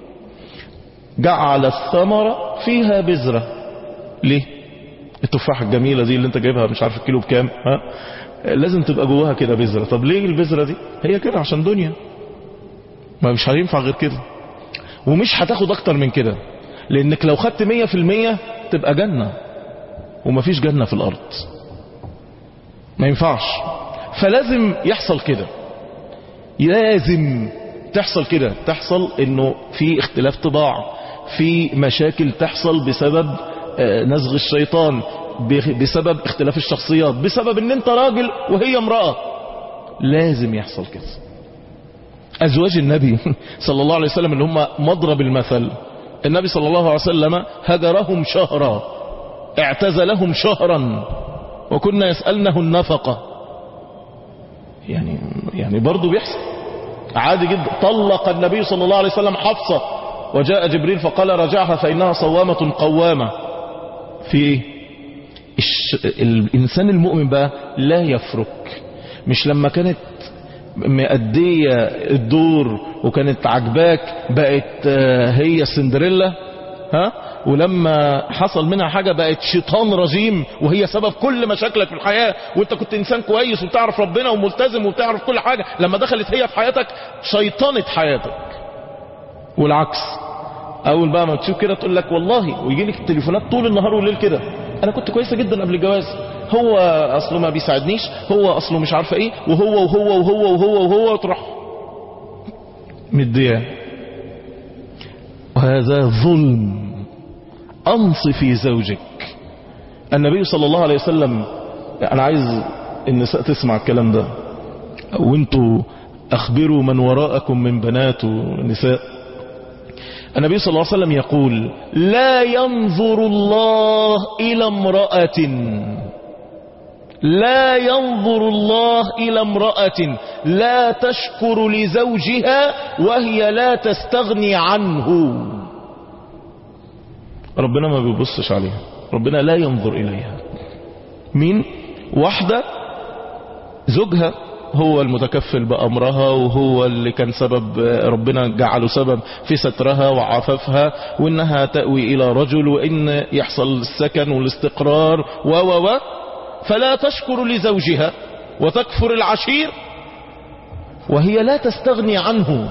جعل الثمرة فيها بذرة ليه التفاحة الجميلة دي اللي انت جايبها مش عارف الكيلو بكام ها لازم تبقى جواها كده بذرة طب ليه البذرة دي هي كده عشان دنيا ما مش هينفع غير كده ومش هتاخد اكتر من كده لانك لو خدت مية في المية تبقى جنة ومفيش جنة في الارض ما ينفعش فلازم يحصل كده لازم تحصل كده تحصل انه في اختلاف طباع في مشاكل تحصل بسبب نزغ الشيطان بسبب اختلاف الشخصيات بسبب ان انت راجل وهي امرأة لازم يحصل كده ازواج النبي صلى الله عليه وسلم اللي هم مضرب المثل النبي صلى الله عليه وسلم هجرهم شهرا اعتزلهم شهرا وكنا يسألنه النفقة يعني يعني برضه بيحصل عادي جدا طلق النبي صلى الله عليه وسلم حفصة وجاء جبريل فقال رجعها فإنها صوامة قوامة في ايه الش... الإنسان المؤمن بقى لا يفرك مش لما كانت مأدية الدور وكانت عجباك بقت هي السندريلا ها ولما حصل منها حاجة بقت شيطان رجيم وهي سبب كل مشاكلك في الحياة وانت كنت انسان كويس وبتعرف ربنا وملتزم وبتعرف كل حاجة لما دخلت هي في حياتك شيطانة حياتك والعكس اول بقى ما تشوف كده تقول لك والله ويجي لك التليفونات طول النهار والليل كده انا كنت كويسة جدا قبل الجواز هو اصله ما بيساعدنيش هو اصله مش عارفه ايه وهو وهو وهو وهو وهو تروح مدياه وهذا ظلم انصفي زوجك النبي صلى الله عليه وسلم انا عايز النساء تسمع الكلام ده وانتوا اخبروا من وراءكم من بنات ونساء النبي صلى الله عليه وسلم يقول لا ينظر الله الى امرأة لا ينظر الله إلى امرأة لا تشكر لزوجها وهي لا تستغني عنه ربنا ما بيبصش عليها ربنا لا ينظر إليها مين واحدة زوجها هو المتكفل بأمرها وهو اللي كان سبب ربنا جعله سبب في سترها وعفافها وإنها تأوي إلى رجل وإن يحصل السكن والاستقرار و و و فلا تشكر لزوجها وتكفر العشير وهي لا تستغني عنه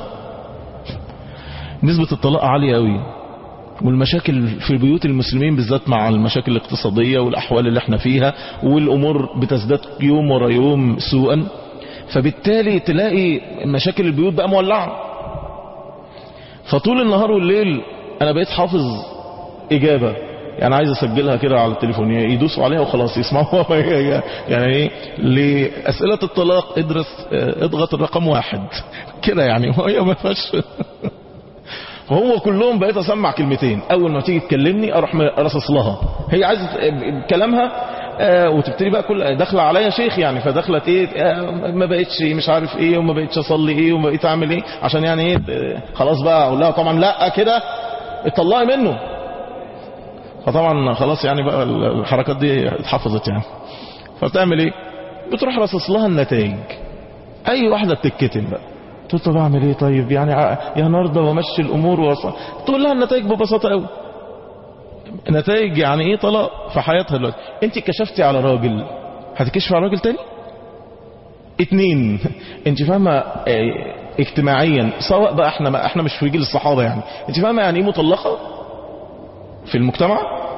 نسبة الطلاق عالية قوي والمشاكل في بيوت المسلمين بالذات مع المشاكل الاقتصادية والأحوال اللي احنا فيها والأمور بتزداد يوم ورا يوم سوءا فبالتالي تلاقي مشاكل البيوت بقى مولعة فطول النهار والليل أنا بقيت حافظ إجابة يعني عايز اسجلها كده على التليفون يدوسوا عليها وخلاص يسمعوها يعني ايه لاسئله الطلاق ادرس اضغط الرقم واحد كده يعني وهي ما فيهاش وهو كلهم بقيت اسمع كلمتين اول ما تيجي تكلمني اروح رصص لها هي عايزه كلامها آه وتبتدي بقى كل داخله عليا شيخ يعني فدخلت ايه آه ما بقتش مش عارف ايه وما بقتش اصلي ايه وما بقيت اعمل ايه عشان يعني ايه خلاص بقى اقول لها طبعا لا كده اطلعي منه فطبعا خلاص يعني بقى الحركات دي اتحفظت يعني فبتعمل ايه بتروح رصص لها النتائج اي واحدة بتتكتم بقى تقول طب اعمل ايه طيب يعني يا نرضى ومشي الامور وصل تقول لها النتائج ببساطة قوي نتائج يعني ايه طلاق في حياتها دلوقتي انت كشفتي على راجل هتكشفي على راجل تاني اتنين انت فاهمة اه اجتماعيا سواء بقى احنا ما احنا مش في جيل الصحابة يعني انت فاهمة يعني ايه مطلقة في المجتمع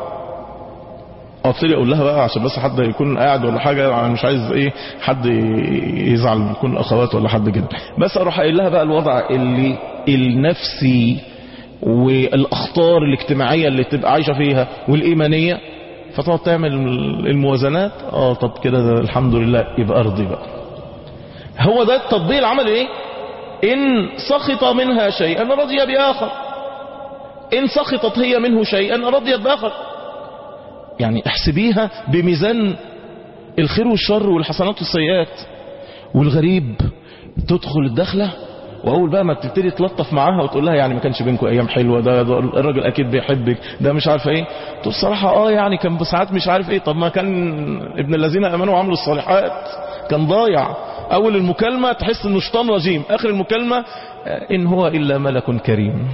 ابتدي اقول لها بقى عشان بس حد يكون قاعد ولا حاجة انا مش عايز ايه حد يزعل يكون اخوات ولا حد كده بس اروح قايل لها بقى الوضع اللي النفسي والاخطار الاجتماعية اللي تبقى عايشة فيها والايمانية فتقعد تعمل الموازنات اه طب كده الحمد لله يبقى ارضي بقى هو ده التطبيق العمل ايه ان سخط منها شيئا رضي باخر إن سخطت هي منه شيئا رضيت بآخر يعني احسبيها بميزان الخير والشر والحسنات والسيئات والغريب تدخل الدخلة واول بقى ما بتبتدي تلطف معاها وتقول لها يعني ما كانش بينكم ايام حلوه ده, ده الراجل اكيد بيحبك ده مش عارفه ايه تقول الصراحه اه يعني كان ساعات مش عارف ايه طب ما كان ابن الذين امنوا وعملوا الصالحات كان ضايع اول المكالمه تحس انه شيطان رجيم اخر المكالمه ان هو الا ملك كريم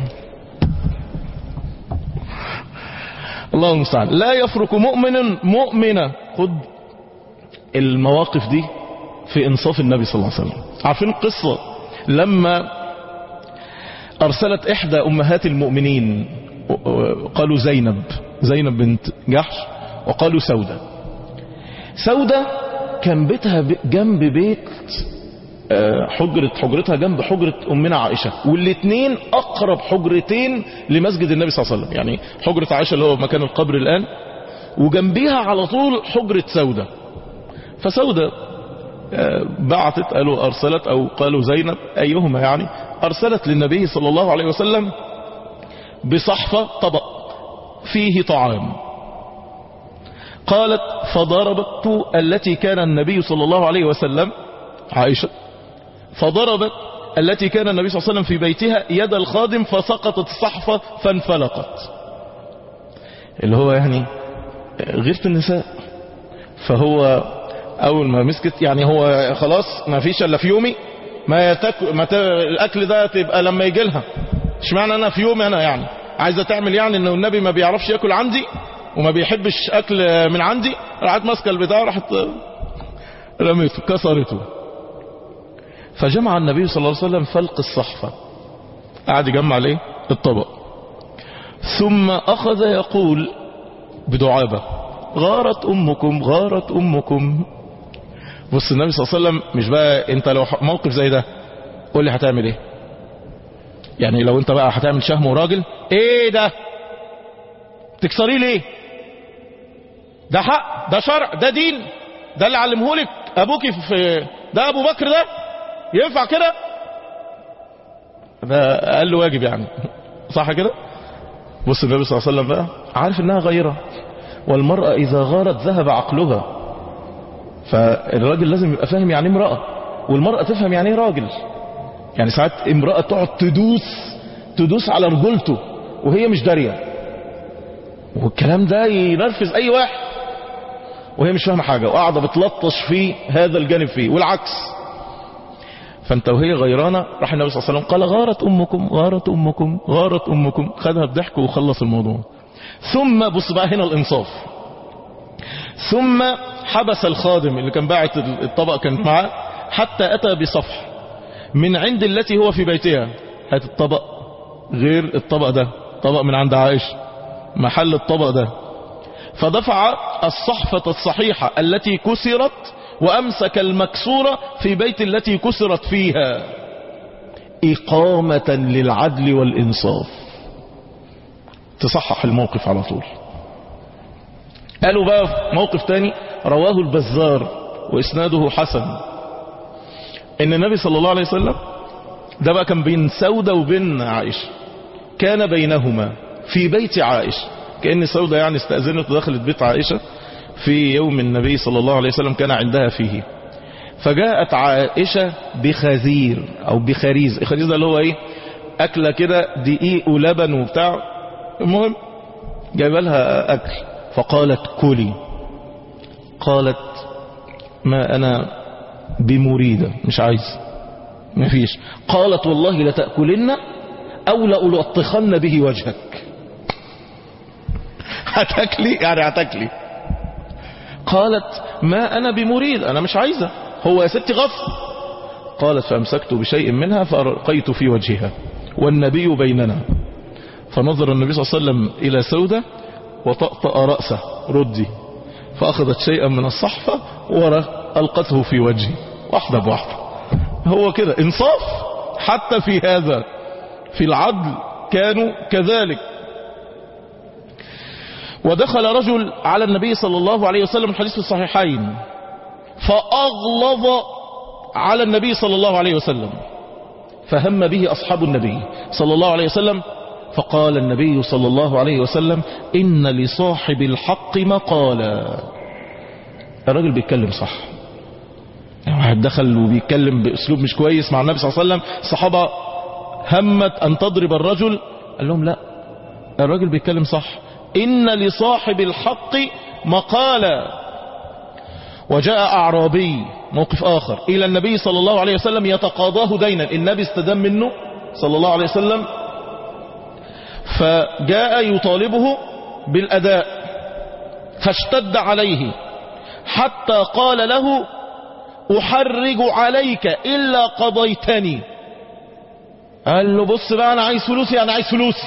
الله المستعان لا يفرق مؤمن مؤمنة خد المواقف دي في انصاف النبي صلى الله عليه وسلم عارفين القصة لما ارسلت احدى امهات المؤمنين قالوا زينب زينب بنت جحش وقالوا سودة سودة كان بيتها جنب بيت حجرة حجرتها جنب حجرة أمنا عائشة والاثنين أقرب حجرتين لمسجد النبي صلى الله عليه وسلم يعني حجرة عائشة اللي هو مكان القبر الآن وجنبيها على طول حجرة سودة فسودة بعتت قالوا أرسلت أو قالوا زينب أيهما يعني أرسلت للنبي صلى الله عليه وسلم بصحفة طبق فيه طعام قالت فضربت التي كان النبي صلى الله عليه وسلم عائشة فضربت التي كان النبي صلى الله عليه وسلم في بيتها يد الخادم فسقطت الصحفة فانفلقت اللي هو يعني غيرة النساء فهو اول ما مسكت يعني هو خلاص ما فيش الا في يومي ما, يتك ما ت... الاكل ده تبقى لما يجي لها اشمعنى انا في يومي انا يعني عايزه تعمل يعني ان النبي ما بيعرفش ياكل عندي وما بيحبش اكل من عندي راحت ماسكه البتاع راحت رميته كسرته فجمع النبي صلى الله عليه وسلم فلق الصحفة قعد يجمع ليه الطبق ثم أخذ يقول بدعابة غارت أمكم غارت أمكم بص النبي صلى الله عليه وسلم مش بقى انت لو موقف زي ده قول لي هتعمل ايه يعني لو انت بقى هتعمل شهم وراجل ايه ده تكسريه ليه ده حق ده شرع ده دين ده اللي علمهولك ابوك في ده ابو بكر ده ينفع كده ده اقل واجب يعني صح كده بص النبي صلى الله عليه وسلم بقى عارف انها غيرة والمرأة اذا غارت ذهب عقلها فالراجل لازم يبقى فاهم يعني امرأة والمرأة تفهم يعني ايه راجل يعني ساعات امرأة تقعد تدوس تدوس على رجولته وهي مش دارية والكلام ده ينرفز اي واحد وهي مش فاهمة حاجة وقاعدة بتلطش في هذا الجانب فيه والعكس فانت وهي غيرانة راح النبي صلى الله عليه وسلم قال غارت امكم غارت امكم غارت امكم خدها بضحك وخلص الموضوع ثم بص بقى هنا الانصاف ثم حبس الخادم اللي كان باعت الطبق كان معاه حتى اتى بصفح من عند التي هو في بيتها هات الطبق غير الطبق ده طبق من عند عائشة محل الطبق ده فدفع الصحفة الصحيحة التي كسرت وأمسك المكسورة في بيت التي كسرت فيها إقامة للعدل والإنصاف تصحح الموقف على طول قالوا بقى موقف تاني رواه البزار وإسناده حسن إن النبي صلى الله عليه وسلم ده بقى كان بين سودة وبين عائشة كان بينهما في بيت عائشة كأن سودة يعني استأذنت ودخلت بيت عائشة في يوم النبي صلى الله عليه وسلم كان عندها فيه فجاءت عائشة بخزير او بخريز الخريز ده اللي هو ايه اكلة كده دقيق ولبن وبتاع المهم جايب لها اكل فقالت كلي قالت ما انا بمريدة مش عايز ما فيش قالت والله لتأكلن او لألطخن به وجهك هتاكلي يعني هتاكلي قالت ما أنا بمريد أنا مش عايزة هو يا ستي غصب قالت فأمسكت بشيء منها فأرقيت في وجهها والنبي بيننا فنظر النبي صلى الله عليه وسلم إلى سودة وطأطأ رأسه ردي فأخذت شيئا من الصحفة وألقته في وجهي واحدة بواحدة هو كده انصاف حتى في هذا في العدل كانوا كذلك ودخل رجل على النبي صلى الله عليه وسلم الحديث في الصحيحين فأغلظ على النبي صلى الله عليه وسلم فهم به أصحاب النبي صلى الله عليه وسلم فقال النبي صلى الله عليه وسلم إن لصاحب الحق مقالا الراجل بيتكلم صح واحد دخل وبيتكلم باسلوب مش كويس مع النبي صلى الله عليه وسلم الصحابه همت ان تضرب الرجل قال لهم لا الراجل بيتكلم صح ان لصاحب الحق مقالا وجاء اعرابي موقف اخر الى النبي صلى الله عليه وسلم يتقاضاه دينا النبي استدام منه صلى الله عليه وسلم فجاء يطالبه بالاداء فاشتد عليه حتى قال له احرج عليك الا قضيتني قال له بص بقى انا عايز فلوسي انا عايز فلوسي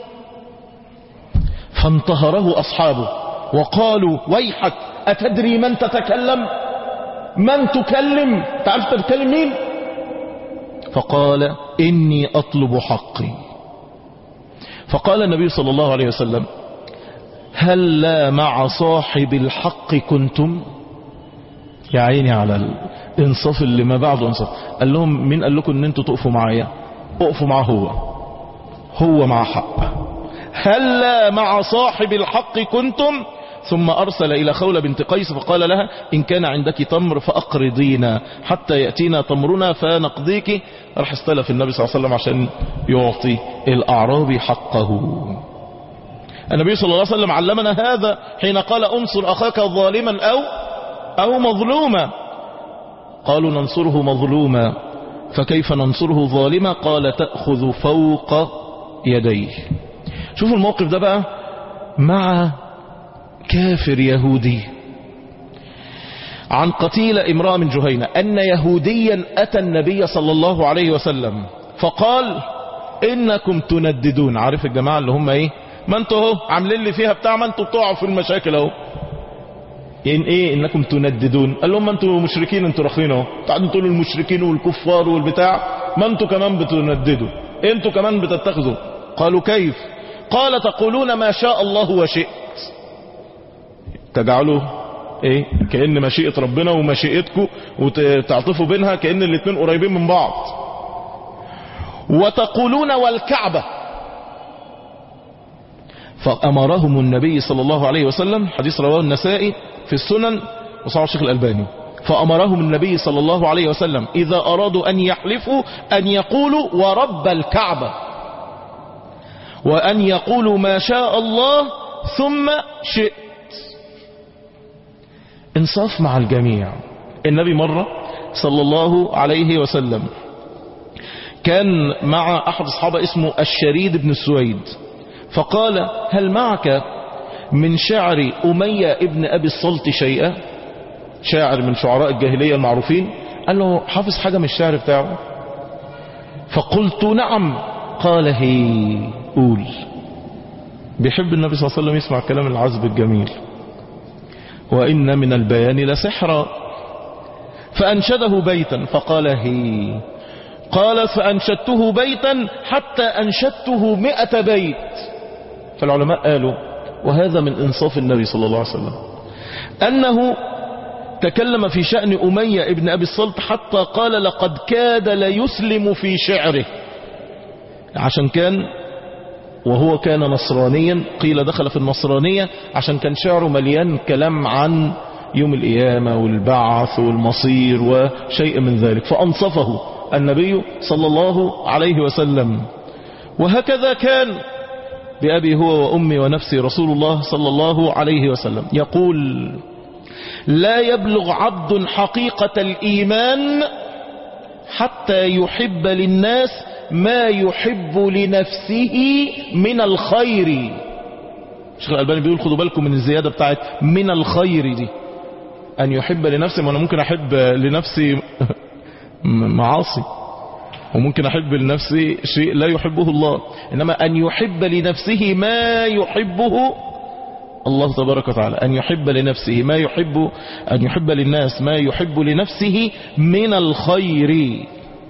فانتهره اصحابه وقالوا ويحك اتدري من تتكلم من تكلم تعرف تتكلم مين فقال اني اطلب حقي فقال النبي صلى الله عليه وسلم هل لا مع صاحب الحق كنتم يا عيني على الانصاف اللي ما بعده انصاف قال لهم مين قال لكم ان انتوا تقفوا معايا اقفوا معاه هو هو مع حق هل لا مع صاحب الحق كنتم ثم أرسل إلى خولة بنت قيس فقال لها إن كان عندك تمر فأقرضينا حتى يأتينا تمرنا فنقضيك راح استلف النبي صلى الله عليه وسلم عشان يعطي الأعرابي حقه النبي صلى الله عليه وسلم علمنا هذا حين قال انصر أخاك ظالما أو أو مظلوما قالوا ننصره مظلوما فكيف ننصره ظالما قال تأخذ فوق يديه شوفوا الموقف ده بقى مع كافر يهودي عن قتيل امرأة من جهينة أن يهوديا أتى النبي صلى الله عليه وسلم فقال إنكم تنددون عارف الجماعة اللي هم إيه ما انتوا اهو عاملين لي فيها بتاع ما انتوا بتقعوا في المشاكل اهو إن إيه إنكم تنددون قال لهم ما انتوا مشركين انتوا رخين اهو قاعدين تقولوا المشركين والكفار والبتاع ما انتوا كمان بتنددوا انتوا كمان بتتخذوا قالوا كيف قال تقولون ما شاء الله وشئت تجعلوا ايه كأن مشيئة ربنا ومشيئتكم وتعطفوا بينها كأن الاتنين قريبين من بعض وتقولون والكعبة فأمرهم النبي صلى الله عليه وسلم حديث رواه النسائي في السنن وصححه الشيخ الألباني فأمرهم النبي صلى الله عليه وسلم إذا أرادوا أن يحلفوا أن يقولوا ورب الكعبة وأن يقولوا ما شاء الله ثم شئت انصاف مع الجميع النبي مرة صلى الله عليه وسلم كان مع أحد أصحابه اسمه الشريد بن السويد فقال هل معك من شعر أمية ابن أبي الصلت شيئا شاعر من شعراء الجاهلية المعروفين قال له حافظ حاجة من الشعر بتاعه فقلت نعم قال هي قول بيحب النبي صلى الله عليه وسلم يسمع كلام العذب الجميل وإن من البيان لسحرا فأنشده بيتا فقال هي قال فأنشدته بيتا حتى أنشدته مئة بيت فالعلماء قالوا وهذا من إنصاف النبي صلى الله عليه وسلم أنه تكلم في شأن أمية ابن أبي الصلت حتى قال لقد كاد ليسلم في شعره عشان كان وهو كان نصرانيا قيل دخل في النصرانية عشان كان شعره مليان كلام عن يوم القيامة والبعث والمصير وشيء من ذلك فأنصفه النبي صلى الله عليه وسلم وهكذا كان بأبي هو وأمي ونفسي رسول الله صلى الله عليه وسلم يقول لا يبلغ عبد حقيقة الإيمان حتى يحب للناس ما يحب لنفسه من الخير الشيخ الألباني بيقول خدوا بالكم من الزيادة بتاعت من الخير دي أن يحب لنفسه ما أنا ممكن أحب لنفسي معاصي وممكن أحب لنفسي شيء لا يحبه الله إنما أن يحب لنفسه ما يحبه الله تبارك وتعالى أن يحب لنفسه ما يحب أن يحب للناس ما يحب لنفسه من الخير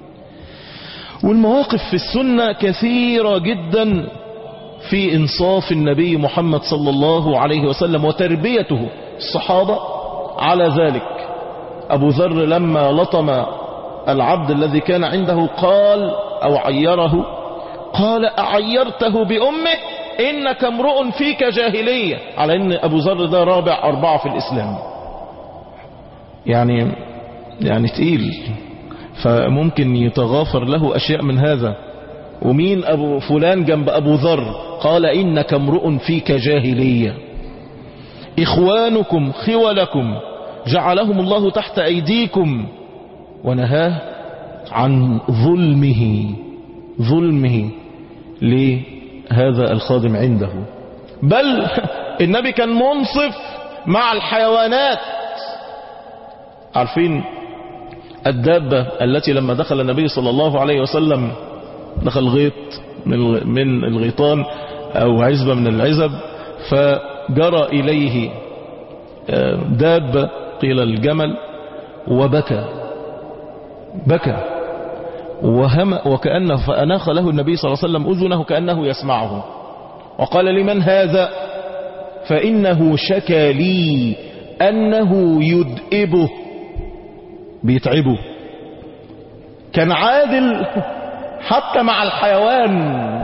والمواقف في السنة كثيرة جدا في إنصاف النبي محمد صلى الله عليه وسلم وتربيته الصحابة على ذلك أبو ذر لما لطم العبد الذي كان عنده قال أو عيره قال أعيرته بأمه إنك امرؤ فيك جاهلية على أن أبو ذر ده رابع أربعة في الإسلام يعني يعني تقيل فممكن يتغافر له أشياء من هذا ومين أبو فلان جنب أبو ذر قال إنك امرؤ فيك جاهلية إخوانكم خولكم جعلهم الله تحت أيديكم ونهاه عن ظلمه ظلمه لهذا الخادم عنده بل النبي كان منصف مع الحيوانات عارفين الدابة التي لما دخل النبي صلى الله عليه وسلم دخل غيط من من الغيطان أو عزبة من العزب فجرى إليه دابة قيل الجمل وبكى بكى وهم وكأنه فأناخ له النبي صلى الله عليه وسلم أذنه كأنه يسمعه وقال لمن هذا فإنه شكى لي أنه يدئبه بيتعبه كان عادل حتى مع الحيوان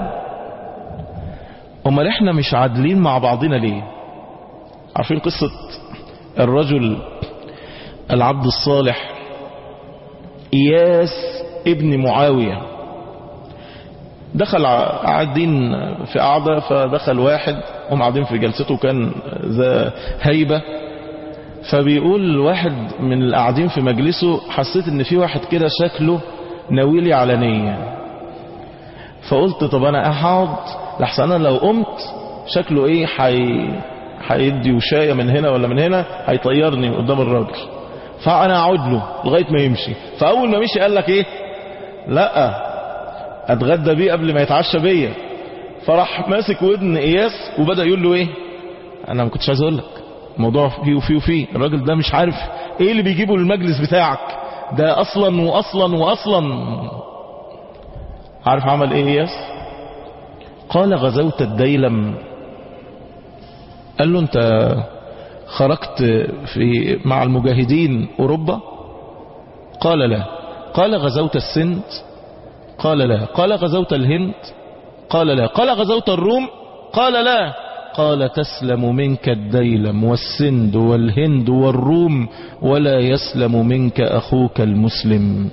امال احنا مش عادلين مع بعضنا ليه عارفين قصة الرجل العبد الصالح إياس ابن معاوية دخل قاعدين في قعدة فدخل واحد هم قاعدين في جلسته كان ذا هيبة فبيقول واحد من القاعدين في مجلسه حسيت ان في واحد كده شكله ناويلي على نية فقلت طب انا اقعد لحسن انا لو قمت شكله ايه حي... هيدي وشاية من هنا ولا من هنا هيطيرني قدام الراجل فانا اقعد له لغاية ما يمشي فاول ما مشي قال لك ايه لا اتغدى بيه قبل ما يتعشى بيا فراح ماسك ودن اياس وبدأ يقول له ايه انا ما كنتش عايز اقول لك الموضوع فيه وفيه وفيه الراجل ده مش عارف ايه اللي بيجيبه للمجلس بتاعك ده اصلا واصلا واصلا عارف عمل ايه اياس قال غزوت الديلم قال له انت خرجت في مع المجاهدين اوروبا قال لا قال غزوت السند قال لا قال غزوت الهند قال لا قال غزوت الروم قال لا قال تسلم منك الديلم والسند والهند والروم ولا يسلم منك أخوك المسلم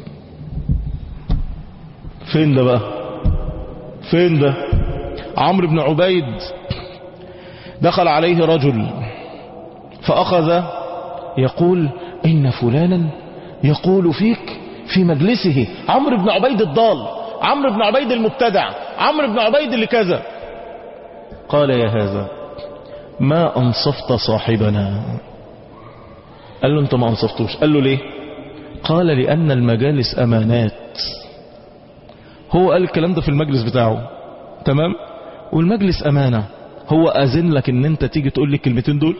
فين ده بقى فين ده عمرو بن عبيد دخل عليه رجل فأخذ يقول إن فلانا يقول فيك في مجلسه عمرو بن عبيد الضال عمرو بن عبيد المبتدع عمرو بن عبيد اللي كذا قال يا هذا ما أنصفت صاحبنا قال له انت ما أنصفتوش قال له ليه قال لأن المجالس أمانات هو قال الكلام ده في المجلس بتاعه تمام والمجلس أمانة هو أذن لك ان انت تيجي تقول لي الكلمتين دول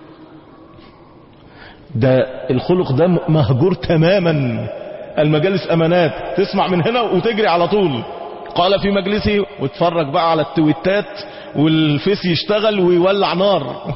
ده الخلق ده مهجور تماما المجالس أمانات تسمع من هنا وتجري على طول قال في مجلسه واتفرج بقى على التويتات والفيس يشتغل ويولع نار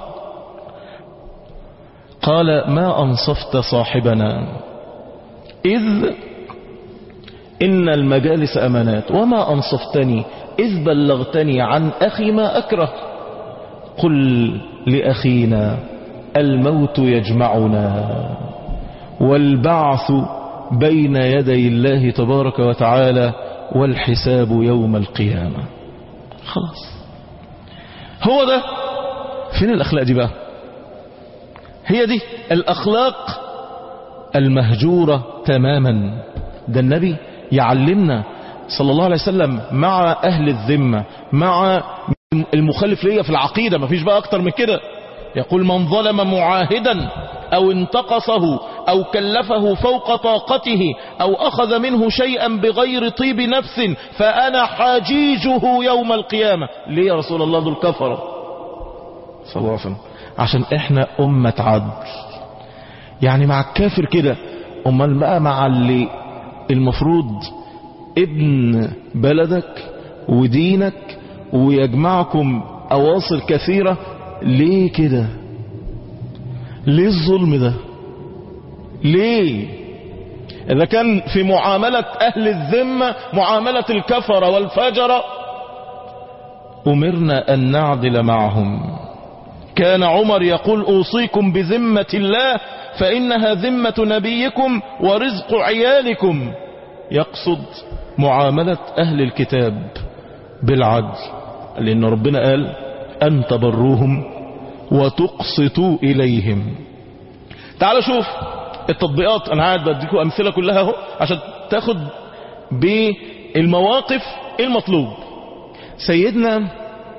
قال ما أنصفت صاحبنا إذ إن المجالس أمانات وما أنصفتني إذ بلغتني عن أخي ما أكره قل لأخينا الموت يجمعنا والبعث بين يدي الله تبارك وتعالى والحساب يوم القيامة خلاص هو ده فين الأخلاق دي بقى هي دي الأخلاق المهجورة تماما ده النبي يعلمنا صلى الله عليه وسلم مع أهل الذمة مع المخالف ليا في العقيدة مفيش بقى أكتر من كده يقول من ظلم معاهدا أو انتقصه أو كلفه فوق طاقته أو أخذ منه شيئا بغير طيب نفس فأنا حاجيجه يوم القيامة ليه يا رسول الله دول كفرة صلى الله عليه وسلم عشان احنا أمة عدل يعني مع الكافر كده أمال بقى مع اللي المفروض ابن بلدك ودينك ويجمعكم أواصر كثيرة ليه كده ليه الظلم ده ليه إذا كان في معاملة أهل الذمة معاملة الكفرة والفجرة أمرنا أن نعدل معهم كان عمر يقول أوصيكم بذمة الله فإنها ذمة نبيكم ورزق عيالكم يقصد معاملة أهل الكتاب بالعدل لأن ربنا قال أن تبروهم وتقسطوا إليهم تعالوا شوف التطبيقات أنا قاعد بديكم أمثلة كلها اهو عشان تاخد بالمواقف المطلوب سيدنا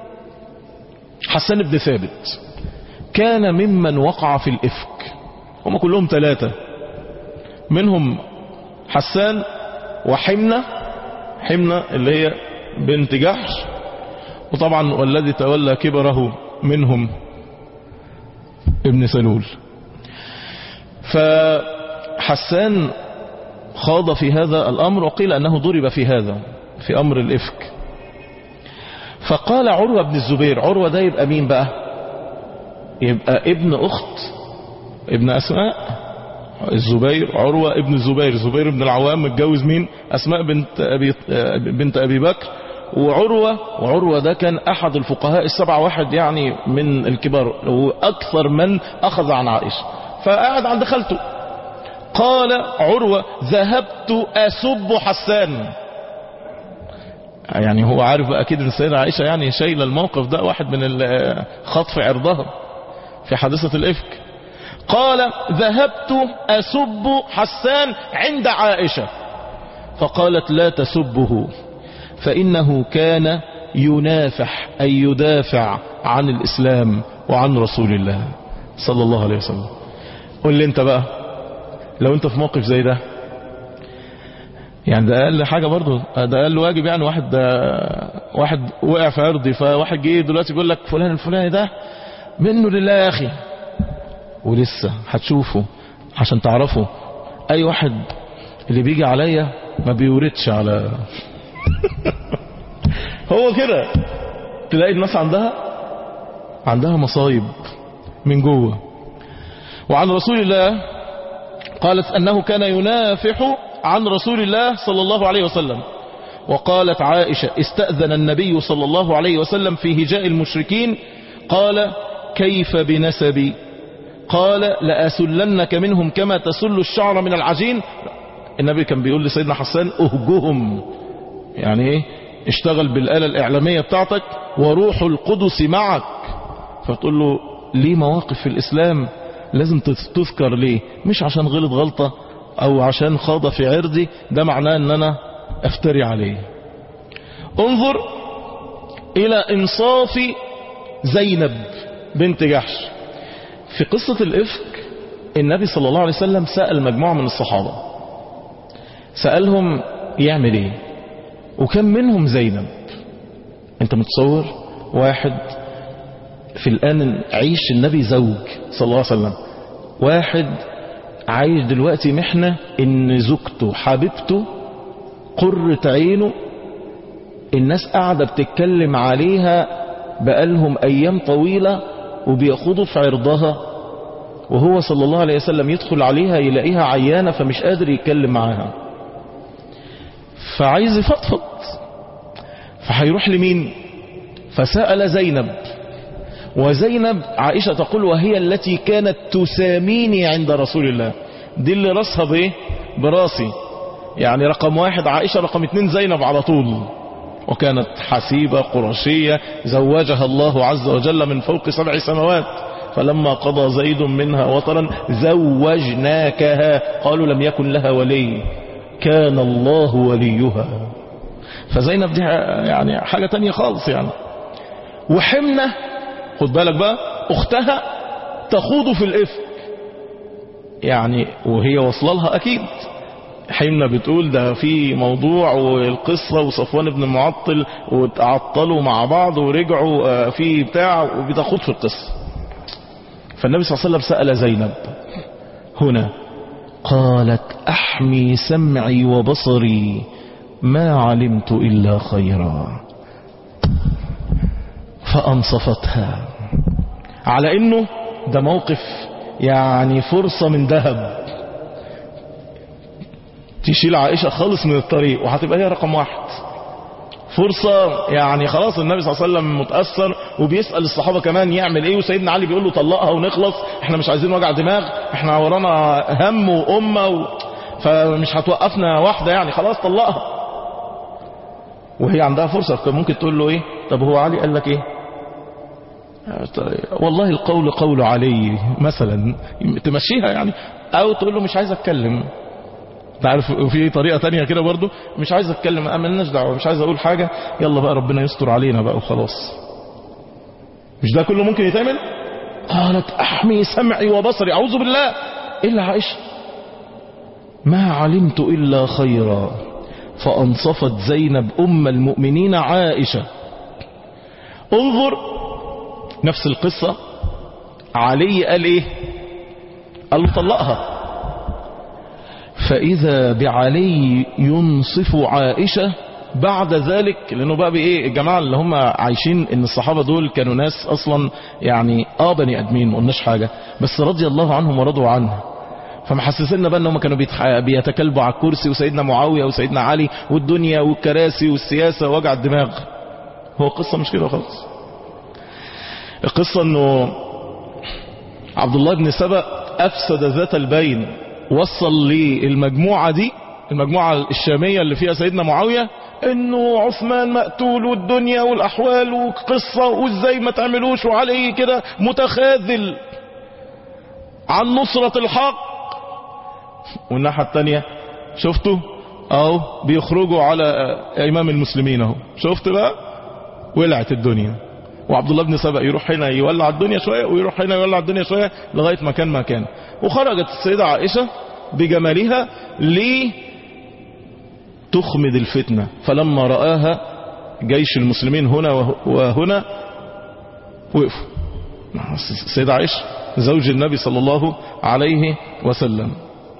حسان بن ثابت كان ممن وقع في الإفك هم كلهم ثلاثة منهم حسان وحمنة حمنة اللي هي بنت جحش وطبعا والذي تولى كبره منهم ابن سلول فحسان خاض في هذا الأمر وقيل أنه ضرب في هذا في أمر الإفك فقال عروة بن الزبير عروة ده يبقى مين بقى يبقى ابن أخت ابن أسماء الزبير عروة ابن الزبير زبير بن العوام متجوز مين أسماء بنت أبي, بنت أبي بكر وعروة وعروة ده كان أحد الفقهاء السبع واحد يعني من الكبار وأكثر من أخذ عن عائشة فقعد عند خالته قال عروة ذهبت أسب حسان يعني هو عارف أكيد ان السيدة عائشة يعني شايلة الموقف ده واحد من خطف عرضها في حادثة الإفك قال ذهبت أسب حسان عند عائشة فقالت لا تسبه فإنه كان ينافح أي يدافع عن الإسلام وعن رسول الله صلى الله عليه وسلم قل لي انت بقى لو انت في موقف زي ده يعني ده اقل حاجة برضو ده اقل واجب يعني واحد ده واحد وقع في عرضي فواحد جه دلوقتي بيقول لك فلان الفلاني ده منه لله يا اخي ولسه هتشوفه عشان تعرفوا اي واحد اللي بيجي عليا ما بيوردش على هو كده تلاقي الناس عندها عندها مصايب من جوه وعن رسول الله قالت أنه كان ينافح عن رسول الله صلى الله عليه وسلم وقالت عائشة استأذن النبي صلى الله عليه وسلم في هجاء المشركين قال كيف بنسبي قال لأسلنك منهم كما تسل الشعر من العجين النبي كان بيقول لسيدنا حسان اهجهم يعني ايه اشتغل بالآلة الإعلامية بتاعتك وروح القدس معك فتقول له ليه مواقف في الإسلام لازم تذكر ليه مش عشان غلط غلطة او عشان خاض في عرضي ده معناه ان انا افتري عليه انظر الى انصاف زينب بنت جحش في قصة الافك النبي صلى الله عليه وسلم سأل مجموعة من الصحابة سألهم يعمل ايه وكم منهم زينب انت متصور واحد في الآن عيش النبي زوج صلى الله عليه وسلم واحد عايش دلوقتي محنة ان زوجته حبيبته قرة عينه الناس قاعدة بتتكلم عليها بقالهم ايام طويلة وبيأخذوا في عرضها وهو صلى الله عليه وسلم يدخل عليها يلاقيها عيانة فمش قادر يتكلم معاها فعايز يفضفض فهيروح لمين فسأل زينب وزينب عائشة تقول وهي التي كانت تساميني عند رسول الله دي اللي راسها بايه براسي يعني رقم واحد عائشة رقم اتنين زينب على طول وكانت حسيبة قرشية زوجها الله عز وجل من فوق سبع سماوات فلما قضى زيد منها وطرا زوجناكها قالوا لم يكن لها ولي كان الله وليها فزينب دي يعني حاجة تانية خالص يعني وحمنة خد بالك بقى اختها تخوض في الافك يعني وهي واصله لها اكيد حمنا بتقول ده في موضوع والقصة وصفوان بن المعطل وتعطلوا مع بعض ورجعوا في بتاع وبتخوض في القصة فالنبي صلى الله عليه وسلم سأل زينب هنا قالت أحمي سمعي وبصري ما علمت إلا خيرا فأنصفتها على انه ده موقف يعني فرصة من ذهب تشيل عائشة خالص من الطريق وهتبقى هي رقم واحد فرصة يعني خلاص النبي صلى الله عليه وسلم متأثر وبيسأل الصحابة كمان يعمل ايه وسيدنا علي بيقول له طلقها ونخلص احنا مش عايزين وجع دماغ احنا ورانا هم وأمة و... فمش هتوقفنا واحدة يعني خلاص طلقها وهي عندها فرصة كان ممكن تقول له ايه طب هو علي قال لك ايه والله القول قول علي مثلا تمشيها يعني او تقول له مش عايز اتكلم تعرف في طريقة تانية كده برضو مش عايز اتكلم مالناش دعوة مش عايز اقول حاجة يلا بقى ربنا يستر علينا بقى وخلاص مش ده كله ممكن يتعمل قالت احمي سمعي وبصري اعوذ بالله الا عائشة ما علمت الا خيرا فانصفت زينب ام المؤمنين عائشة انظر نفس القصة علي قال ايه قال له طلقها فإذا بعلي ينصف عائشة بعد ذلك لأنه بقى بإيه الجماعة اللي هم عايشين إن الصحابة دول كانوا ناس أصلا يعني آه بني أدمين ما قلناش حاجة بس رضي الله عنهم ورضوا عنه فمحسسنا بقى انهم كانوا بيتح... بيتكلبوا على الكرسي وسيدنا معاوية وسيدنا علي والدنيا والكراسي والسياسة ووجع الدماغ هو قصة مش كده خالص القصة انه عبد الله بن سبأ افسد ذات البين وصل للمجموعة دي المجموعة الشامية اللي فيها سيدنا معاوية انه عثمان مقتول والدنيا والاحوال وقصة وازاي ما تعملوش وعليه كده متخاذل عن نصرة الحق والناحية التانية شفتوا اهو بيخرجوا على امام المسلمين اهو شفت بقى ولعت الدنيا وعبد الله بن سبأ يروح هنا يولع الدنيا شوية ويروح هنا يولع الدنيا شوية لغاية ما كان ما كان وخرجت السيدة عائشة بجمالها لتخمد الفتنة فلما رآها جيش المسلمين هنا وهنا وقفوا السيدة عائشة زوج النبي صلى الله عليه وسلم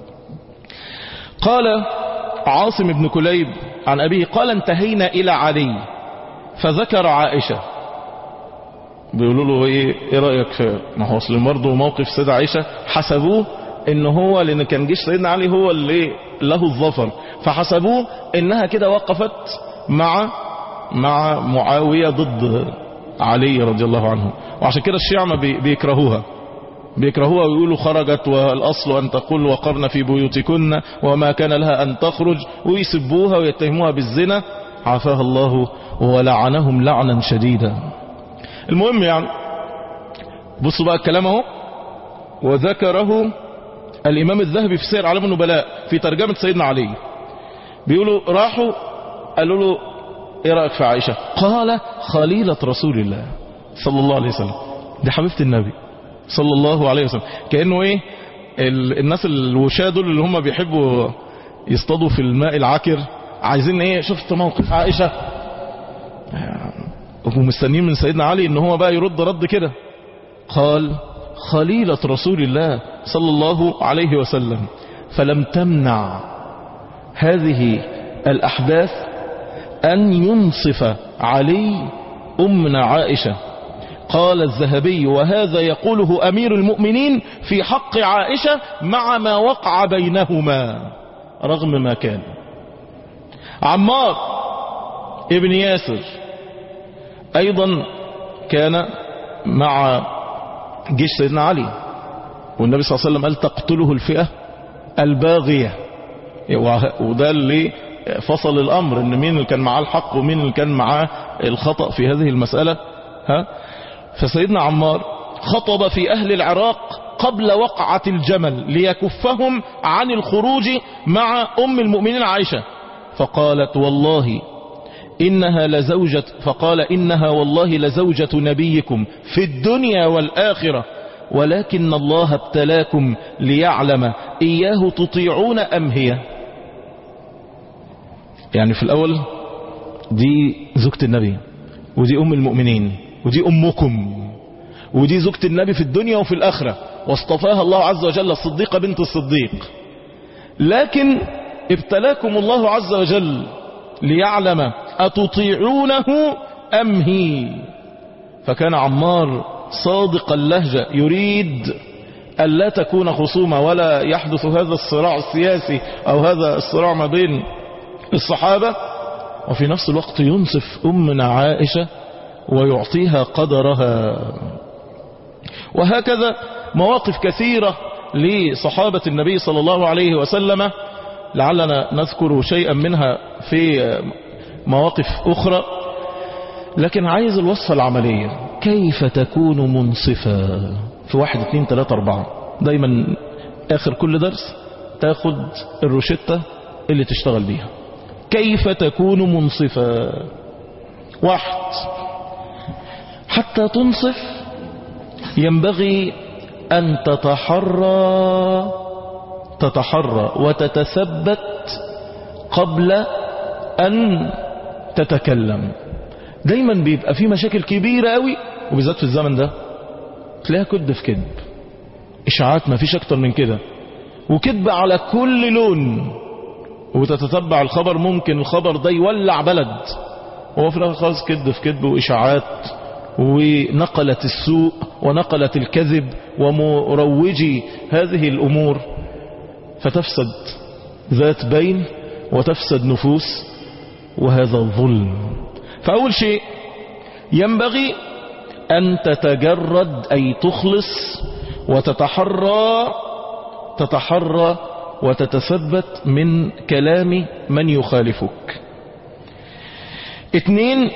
قال عاصم بن كليب عن أبيه قال انتهينا إلى علي فذكر عائشة بيقولوا له ايه ايه رايك في ما هو اصل برضه موقف سيدة عائشه حسبوه ان هو لان كان جيش سيدنا علي هو اللي له الظفر فحسبوه انها كده وقفت مع مع معاويه ضد علي رضي الله عنه وعشان كده الشيعة ما بيكرهوها بيكرهوها ويقولوا خرجت والاصل ان تقول وقرن في بيوتكن وما كان لها ان تخرج ويسبوها ويتهموها بالزنا عافاها الله ولعنهم لعنا شديدا المهم يعني بصوا بقى الكلام اهو وذكره الامام الذهبي في سير علم النبلاء في ترجمة سيدنا علي بيقولوا راحوا قالوا له ايه رأيك في عائشة قال خليلة رسول الله صلى الله عليه وسلم دي حبيبة النبي صلى الله عليه وسلم كأنه ايه الناس الوشاة دول اللي هم بيحبوا يصطادوا في الماء العكر عايزين ايه شفت موقف عائشة ومستنيين من سيدنا علي ان هو بقى يرد رد كده قال خليلة رسول الله صلى الله عليه وسلم فلم تمنع هذه الأحداث أن ينصف علي أمنا عائشة قال الذهبي وهذا يقوله أمير المؤمنين في حق عائشة مع ما وقع بينهما رغم ما كان عمار ابن ياسر ايضا كان مع جيش سيدنا علي والنبي صلى الله عليه وسلم قال تقتله الفئة الباغية وده اللي فصل الامر ان مين اللي كان معاه الحق ومين اللي كان معاه الخطأ في هذه المسألة ها فسيدنا عمار خطب في اهل العراق قبل وقعة الجمل ليكفهم عن الخروج مع ام المؤمنين عائشة فقالت والله إنها لزوجة فقال إنها والله لزوجة نبيكم في الدنيا والآخرة ولكن الله ابتلاكم ليعلم إياه تطيعون أم هي يعني في الأول دي زوجة النبي ودي أم المؤمنين ودي أمكم ودي زوجة النبي في الدنيا وفي الآخرة واصطفاها الله عز وجل الصديقة بنت الصديق لكن ابتلاكم الله عز وجل ليعلم أتطيعونه أم هي فكان عمار صادق اللهجة يريد ألا تكون خصومة ولا يحدث هذا الصراع السياسي أو هذا الصراع ما بين الصحابة وفي نفس الوقت ينصف أمنا عائشة ويعطيها قدرها وهكذا مواقف كثيرة لصحابة النبي صلى الله عليه وسلم لعلنا نذكر شيئا منها في مواقف أخرى لكن عايز الوصفة العملية كيف تكون منصفا في واحد اثنين ثلاثة أربعة دايما آخر كل درس تاخد الروشتة اللي تشتغل بيها كيف تكون منصفا واحد حتى تنصف ينبغي أن تتحرى تتحرى وتتثبت قبل أن تتكلم دايما بيبقى في مشاكل كبيرة قوي وبالذات في الزمن ده تلاقيها كذب في كذب إشاعات ما فيش أكتر من كده وكذب على كل لون وتتتبع الخبر ممكن الخبر ده يولع بلد وهو في الآخر خالص كذب في كذب وإشاعات ونقلت السوء ونقلت الكذب ومروجي هذه الأمور فتفسد ذات بين وتفسد نفوس وهذا الظلم فأول شيء ينبغي أن تتجرد أي تخلص وتتحرى تتحرى وتتثبت من كلام من يخالفك اثنين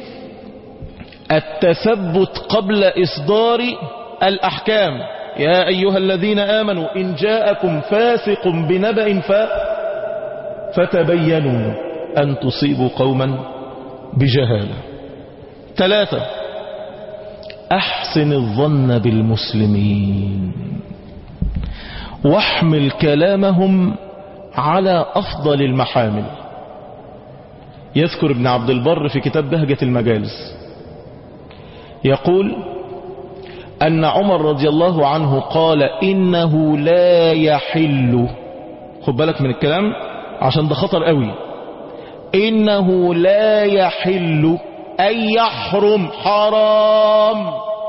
التثبت قبل إصدار الأحكام يا أيها الذين آمنوا إن جاءكم فاسق بنبأ ف... فتبينوا أن تصيبوا قوما بجهالة ثلاثة أحسن الظن بالمسلمين واحمل كلامهم على أفضل المحامل يذكر ابن عبد البر في كتاب بهجة المجالس يقول أن عمر رضي الله عنه قال إنه لا يحل خد بالك من الكلام عشان ده خطر قوي إنه لا يحل أن يحرم حرام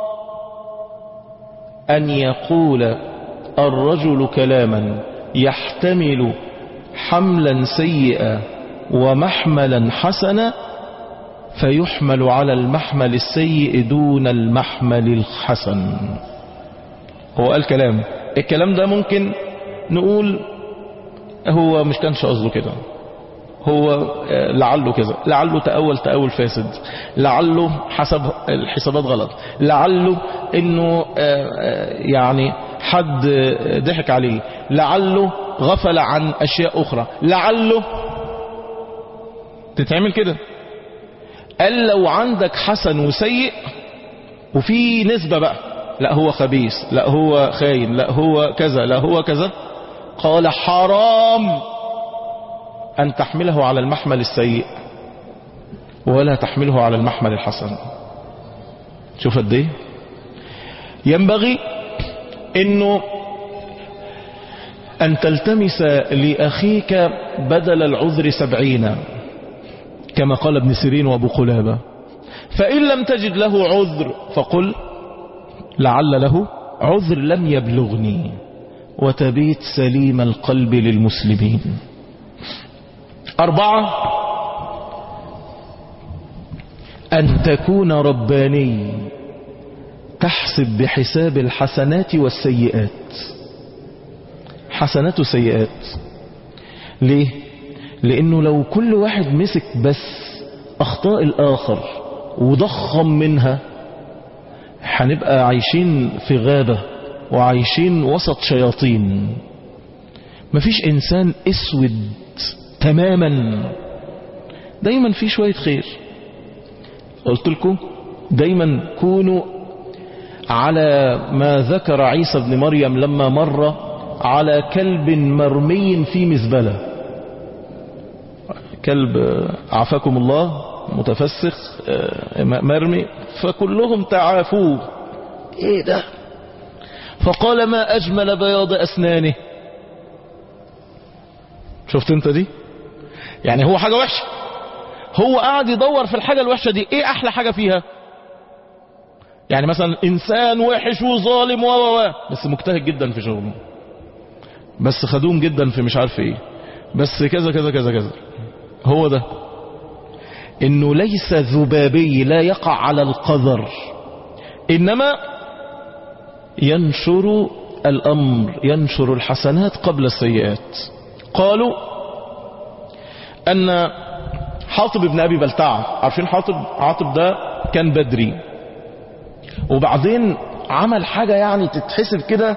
أن يقول الرجل كلاما يحتمل حملا سيئا ومحملا حسنا فيحمل على المحمل السيء دون المحمل الحسن هو قال كلام الكلام ده ممكن نقول هو مش كانش قصده كده هو لعله كذا لعله تأول تأول فاسد لعله حسب الحسابات غلط لعله انه يعني حد ضحك عليه لعله غفل عن اشياء اخرى لعله تتعمل كده قال لو عندك حسن وسيء وفي نسبة بقى لا هو خبيث لا هو خاين لا هو كذا لا هو كذا قال حرام أن تحمله على المحمل السيء ولا تحمله على المحمل الحسن شوف قد ايه ينبغي انه ان تلتمس لاخيك بدل العذر سبعين كما قال ابن سيرين وابو قلابة فان لم تجد له عذر فقل لعل له عذر لم يبلغني وتبيت سليم القلب للمسلمين أربعة أن تكون رباني تحسب بحساب الحسنات والسيئات حسنات وسيئات ليه لأنه لو كل واحد مسك بس أخطاء الآخر وضخم منها هنبقى عايشين في غابة وعايشين وسط شياطين مفيش إنسان اسود تماما دايما في شوية خير قلت لكم دايما كونوا على ما ذكر عيسى بن مريم لما مر على كلب مرمي في مزبلة كلب عافاكم الله متفسخ مرمي فكلهم تعافوه ايه ده فقال ما اجمل بياض اسنانه شفت انت دي يعني هو حاجة وحشة هو قاعد يدور في الحاجة الوحشة دي ايه احلى حاجة فيها يعني مثلا انسان وحش وظالم و و بس مجتهد جدا في شغله بس خدوم جدا في مش عارف ايه بس كذا كذا كذا كذا هو ده انه ليس ذبابي لا يقع على القذر انما ينشر الامر ينشر الحسنات قبل السيئات قالوا ان حاطب ابن ابي بلتعه عارفين حاطب حاطب ده كان بدري وبعدين عمل حاجة يعني تتحسب كده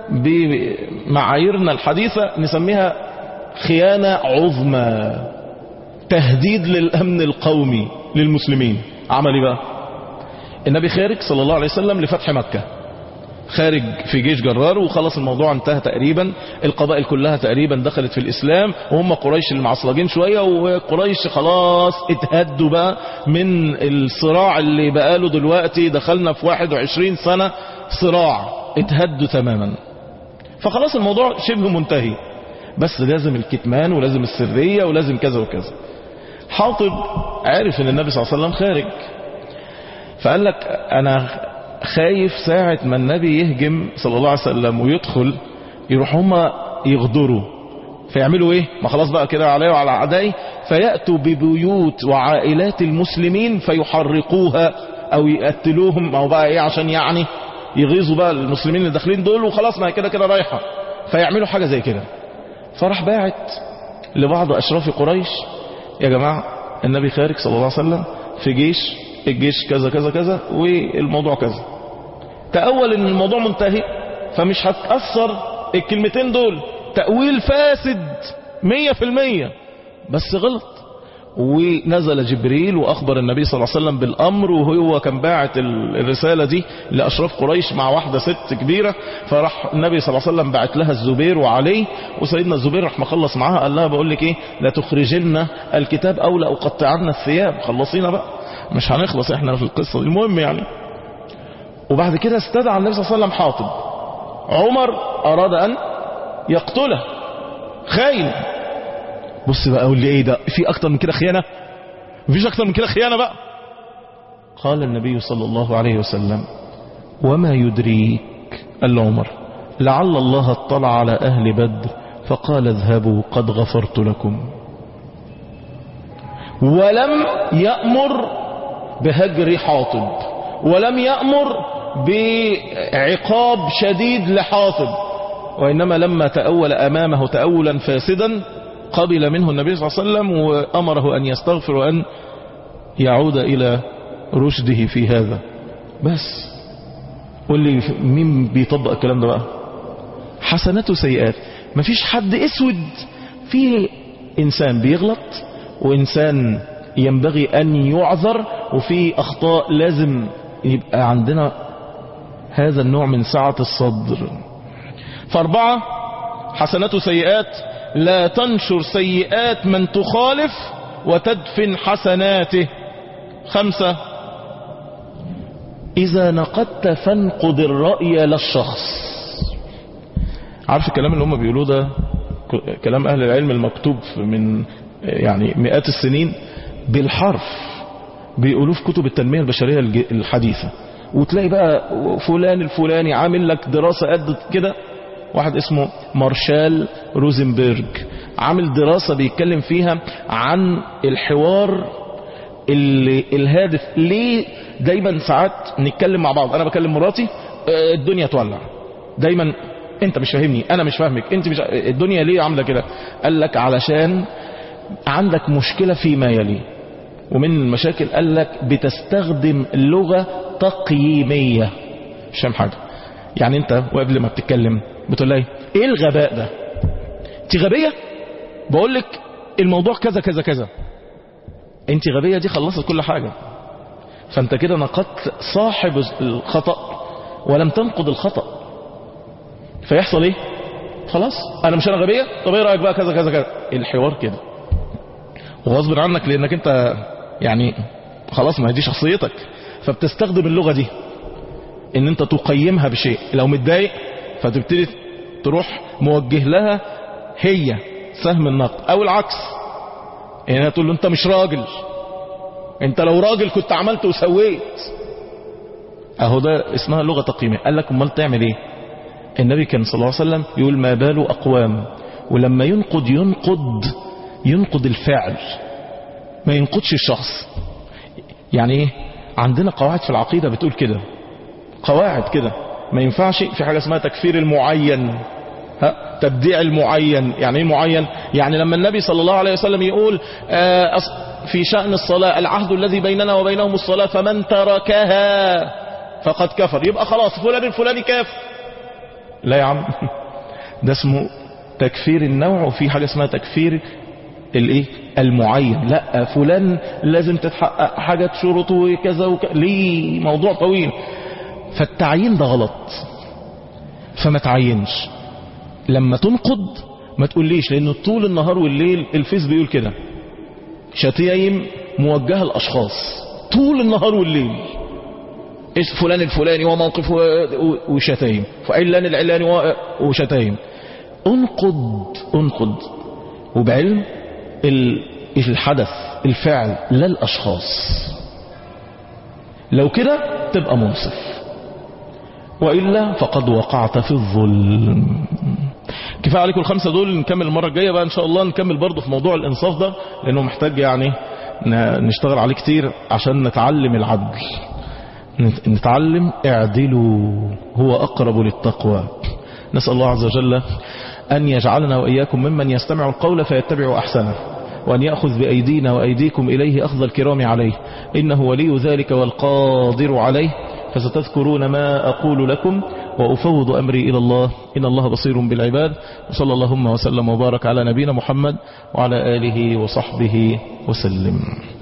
بمعاييرنا الحديثة نسميها خيانة عظمى تهديد للأمن القومي للمسلمين عمل ايه بقى النبي خارج صلى الله عليه وسلم لفتح مكة خارج في جيش جرار وخلاص الموضوع انتهى تقريبا القبائل كلها تقريبا دخلت في الإسلام وهم قريش المعصلجين شوية وقريش خلاص اتهدوا بقى من الصراع اللي بقاله دلوقتي دخلنا في 21 سنة صراع اتهدوا تماما فخلاص الموضوع شبه منتهي بس لازم الكتمان ولازم السرية ولازم كذا وكذا حاطب عارف ان النبي صلى الله عليه وسلم خارج فقال لك انا خايف ساعة ما النبي يهجم صلى الله عليه وسلم ويدخل يروح هما يغدروا فيعملوا ايه ما خلاص بقى كده عليه وعلى اعدائي فيأتوا ببيوت وعائلات المسلمين فيحرقوها او يقتلوهم او بقى ايه عشان يعني يغيظوا بقى المسلمين اللي داخلين دول وخلاص ما هي كده كده رايحة فيعملوا حاجة زي كده فراح باعت لبعض اشراف قريش يا جماعة النبي خارج صلى الله عليه وسلم في جيش الجيش كذا كذا كذا والموضوع كذا تأول ان الموضوع منتهي فمش هتأثر الكلمتين دول تأويل فاسد مية في المية بس غلط ونزل جبريل واخبر النبي صلى الله عليه وسلم بالامر وهو كان باعت الرسالة دي لاشراف قريش مع واحدة ست كبيرة فراح النبي صلى الله عليه وسلم بعت لها الزبير وعلي وسيدنا الزبير راح مخلص معاها قال لها بقول لك ايه لا تخرجن الكتاب او لا اقطعن الثياب خلصينا بقى مش هنخلص احنا في القصة دي المهم يعني وبعد كده استدعى النبي صلى الله عليه وسلم حاطب عمر اراد ان يقتله خاين بص بقى قول لي ايه ده في اكتر من كده خيانة مفيش اكتر من كده خيانة بقى قال النبي صلى الله عليه وسلم وما يدريك قال عمر لعل الله اطلع على اهل بدر فقال اذهبوا قد غفرت لكم ولم يأمر بهجر حاطب ولم يأمر بعقاب شديد لحاطب وإنما لما تأول أمامه تأولا فاسدا قبل منه النبي صلى الله عليه وسلم وأمره أن يستغفر وأن يعود إلى رشده في هذا بس قول لي مين بيطبق الكلام ده بقى حسنات وسيئات مفيش حد اسود فيه انسان بيغلط وانسان ينبغي ان يعذر وفي اخطاء لازم يبقى عندنا هذا النوع من سعة الصدر فاربعة حسنات وسيئات لا تنشر سيئات من تخالف وتدفن حسناته خمسة إذا نقدت فانقد الرأي للشخص عارف الكلام اللي هم بيقولوه ده كلام أهل العلم المكتوب من يعني مئات السنين بالحرف بيقولوه في كتب التنمية البشرية الحديثة وتلاقي بقى فلان الفلاني عامل لك دراسة قد كده واحد اسمه مارشال روزنبرج عامل دراسة بيتكلم فيها عن الحوار اللي الهادف ليه دايما ساعات نتكلم مع بعض انا بكلم مراتي الدنيا تولع دايما انت مش فاهمني انا مش فاهمك انت مش الدنيا ليه عامله كده قال لك علشان عندك مشكلة فيما يلي ومن المشاكل قال لك بتستخدم لغة تقييمية مش فاهم حاجة يعني انت وقبل ما بتتكلم بتقول لي ايه الغباء ده انت غبية بقول لك الموضوع كذا كذا كذا انت غبية دي خلصت كل حاجة فانت كده نقدت صاحب الخطأ ولم تنقد الخطأ فيحصل ايه خلاص انا مش انا غبية طب ايه رأيك بقى كذا كذا كذا الحوار كده وغصب عنك لانك انت يعني خلاص ما هي دي شخصيتك فبتستخدم اللغة دي ان انت تقيمها بشيء لو متضايق فتبتدي تروح موجه لها هي سهم النقد او العكس يعني تقول له انت مش راجل انت لو راجل كنت عملت وسويت اهو ده اسمها لغة تقييمية قال لك امال تعمل ايه النبي كان صلى الله عليه وسلم يقول ما بال اقوام ولما ينقد ينقد ينقد الفعل ما ينقضش الشخص يعني ايه عندنا قواعد في العقيدة بتقول كده قواعد كده ما ينفعش في حاجة اسمها تكفير المعين ها تبديع المعين يعني ايه معين يعني لما النبي صلى الله عليه وسلم يقول آه في شأن الصلاة العهد الذي بيننا وبينهم الصلاة فمن تركها فقد كفر يبقى خلاص فلان الفلاني كافر لا يا عم ده اسمه تكفير النوع وفي حاجة اسمها تكفير الايه المعين لا فلان لازم تتحقق حاجة شروطه وكذا وكذا ليه موضوع طويل فالتعيين ده غلط فما تعينش لما تنقض ما تقوليش لانه طول النهار والليل الفيس بيقول كده شتايم موجهة لأشخاص طول النهار والليل إيش فلان الفلاني وموقف وشتايم فعلان العلاني وشتايم انقض انقض وبعلم الحدث الفعل لا الأشخاص لو كده تبقى منصف وإلا فقد وقعت في الظلم كفاية عليكم الخمسة دول نكمل المرة الجاية بقى إن شاء الله نكمل برضه في موضوع الإنصاف ده لأنه محتاج يعني نشتغل عليه كتير عشان نتعلم العدل نتعلم اعدلوا هو أقرب للتقوى نسأل الله عز وجل أن يجعلنا وإياكم ممن يستمع القول فيتبع أحسنه وأن يأخذ بأيدينا وأيديكم إليه أخذ الكرام عليه إنه ولي ذلك والقادر عليه فستذكرون ما أقول لكم وأفوض أمري إلى الله إن الله بصير بالعباد وصلى اللهم وسلم وبارك على نبينا محمد وعلى آله وصحبه وسلم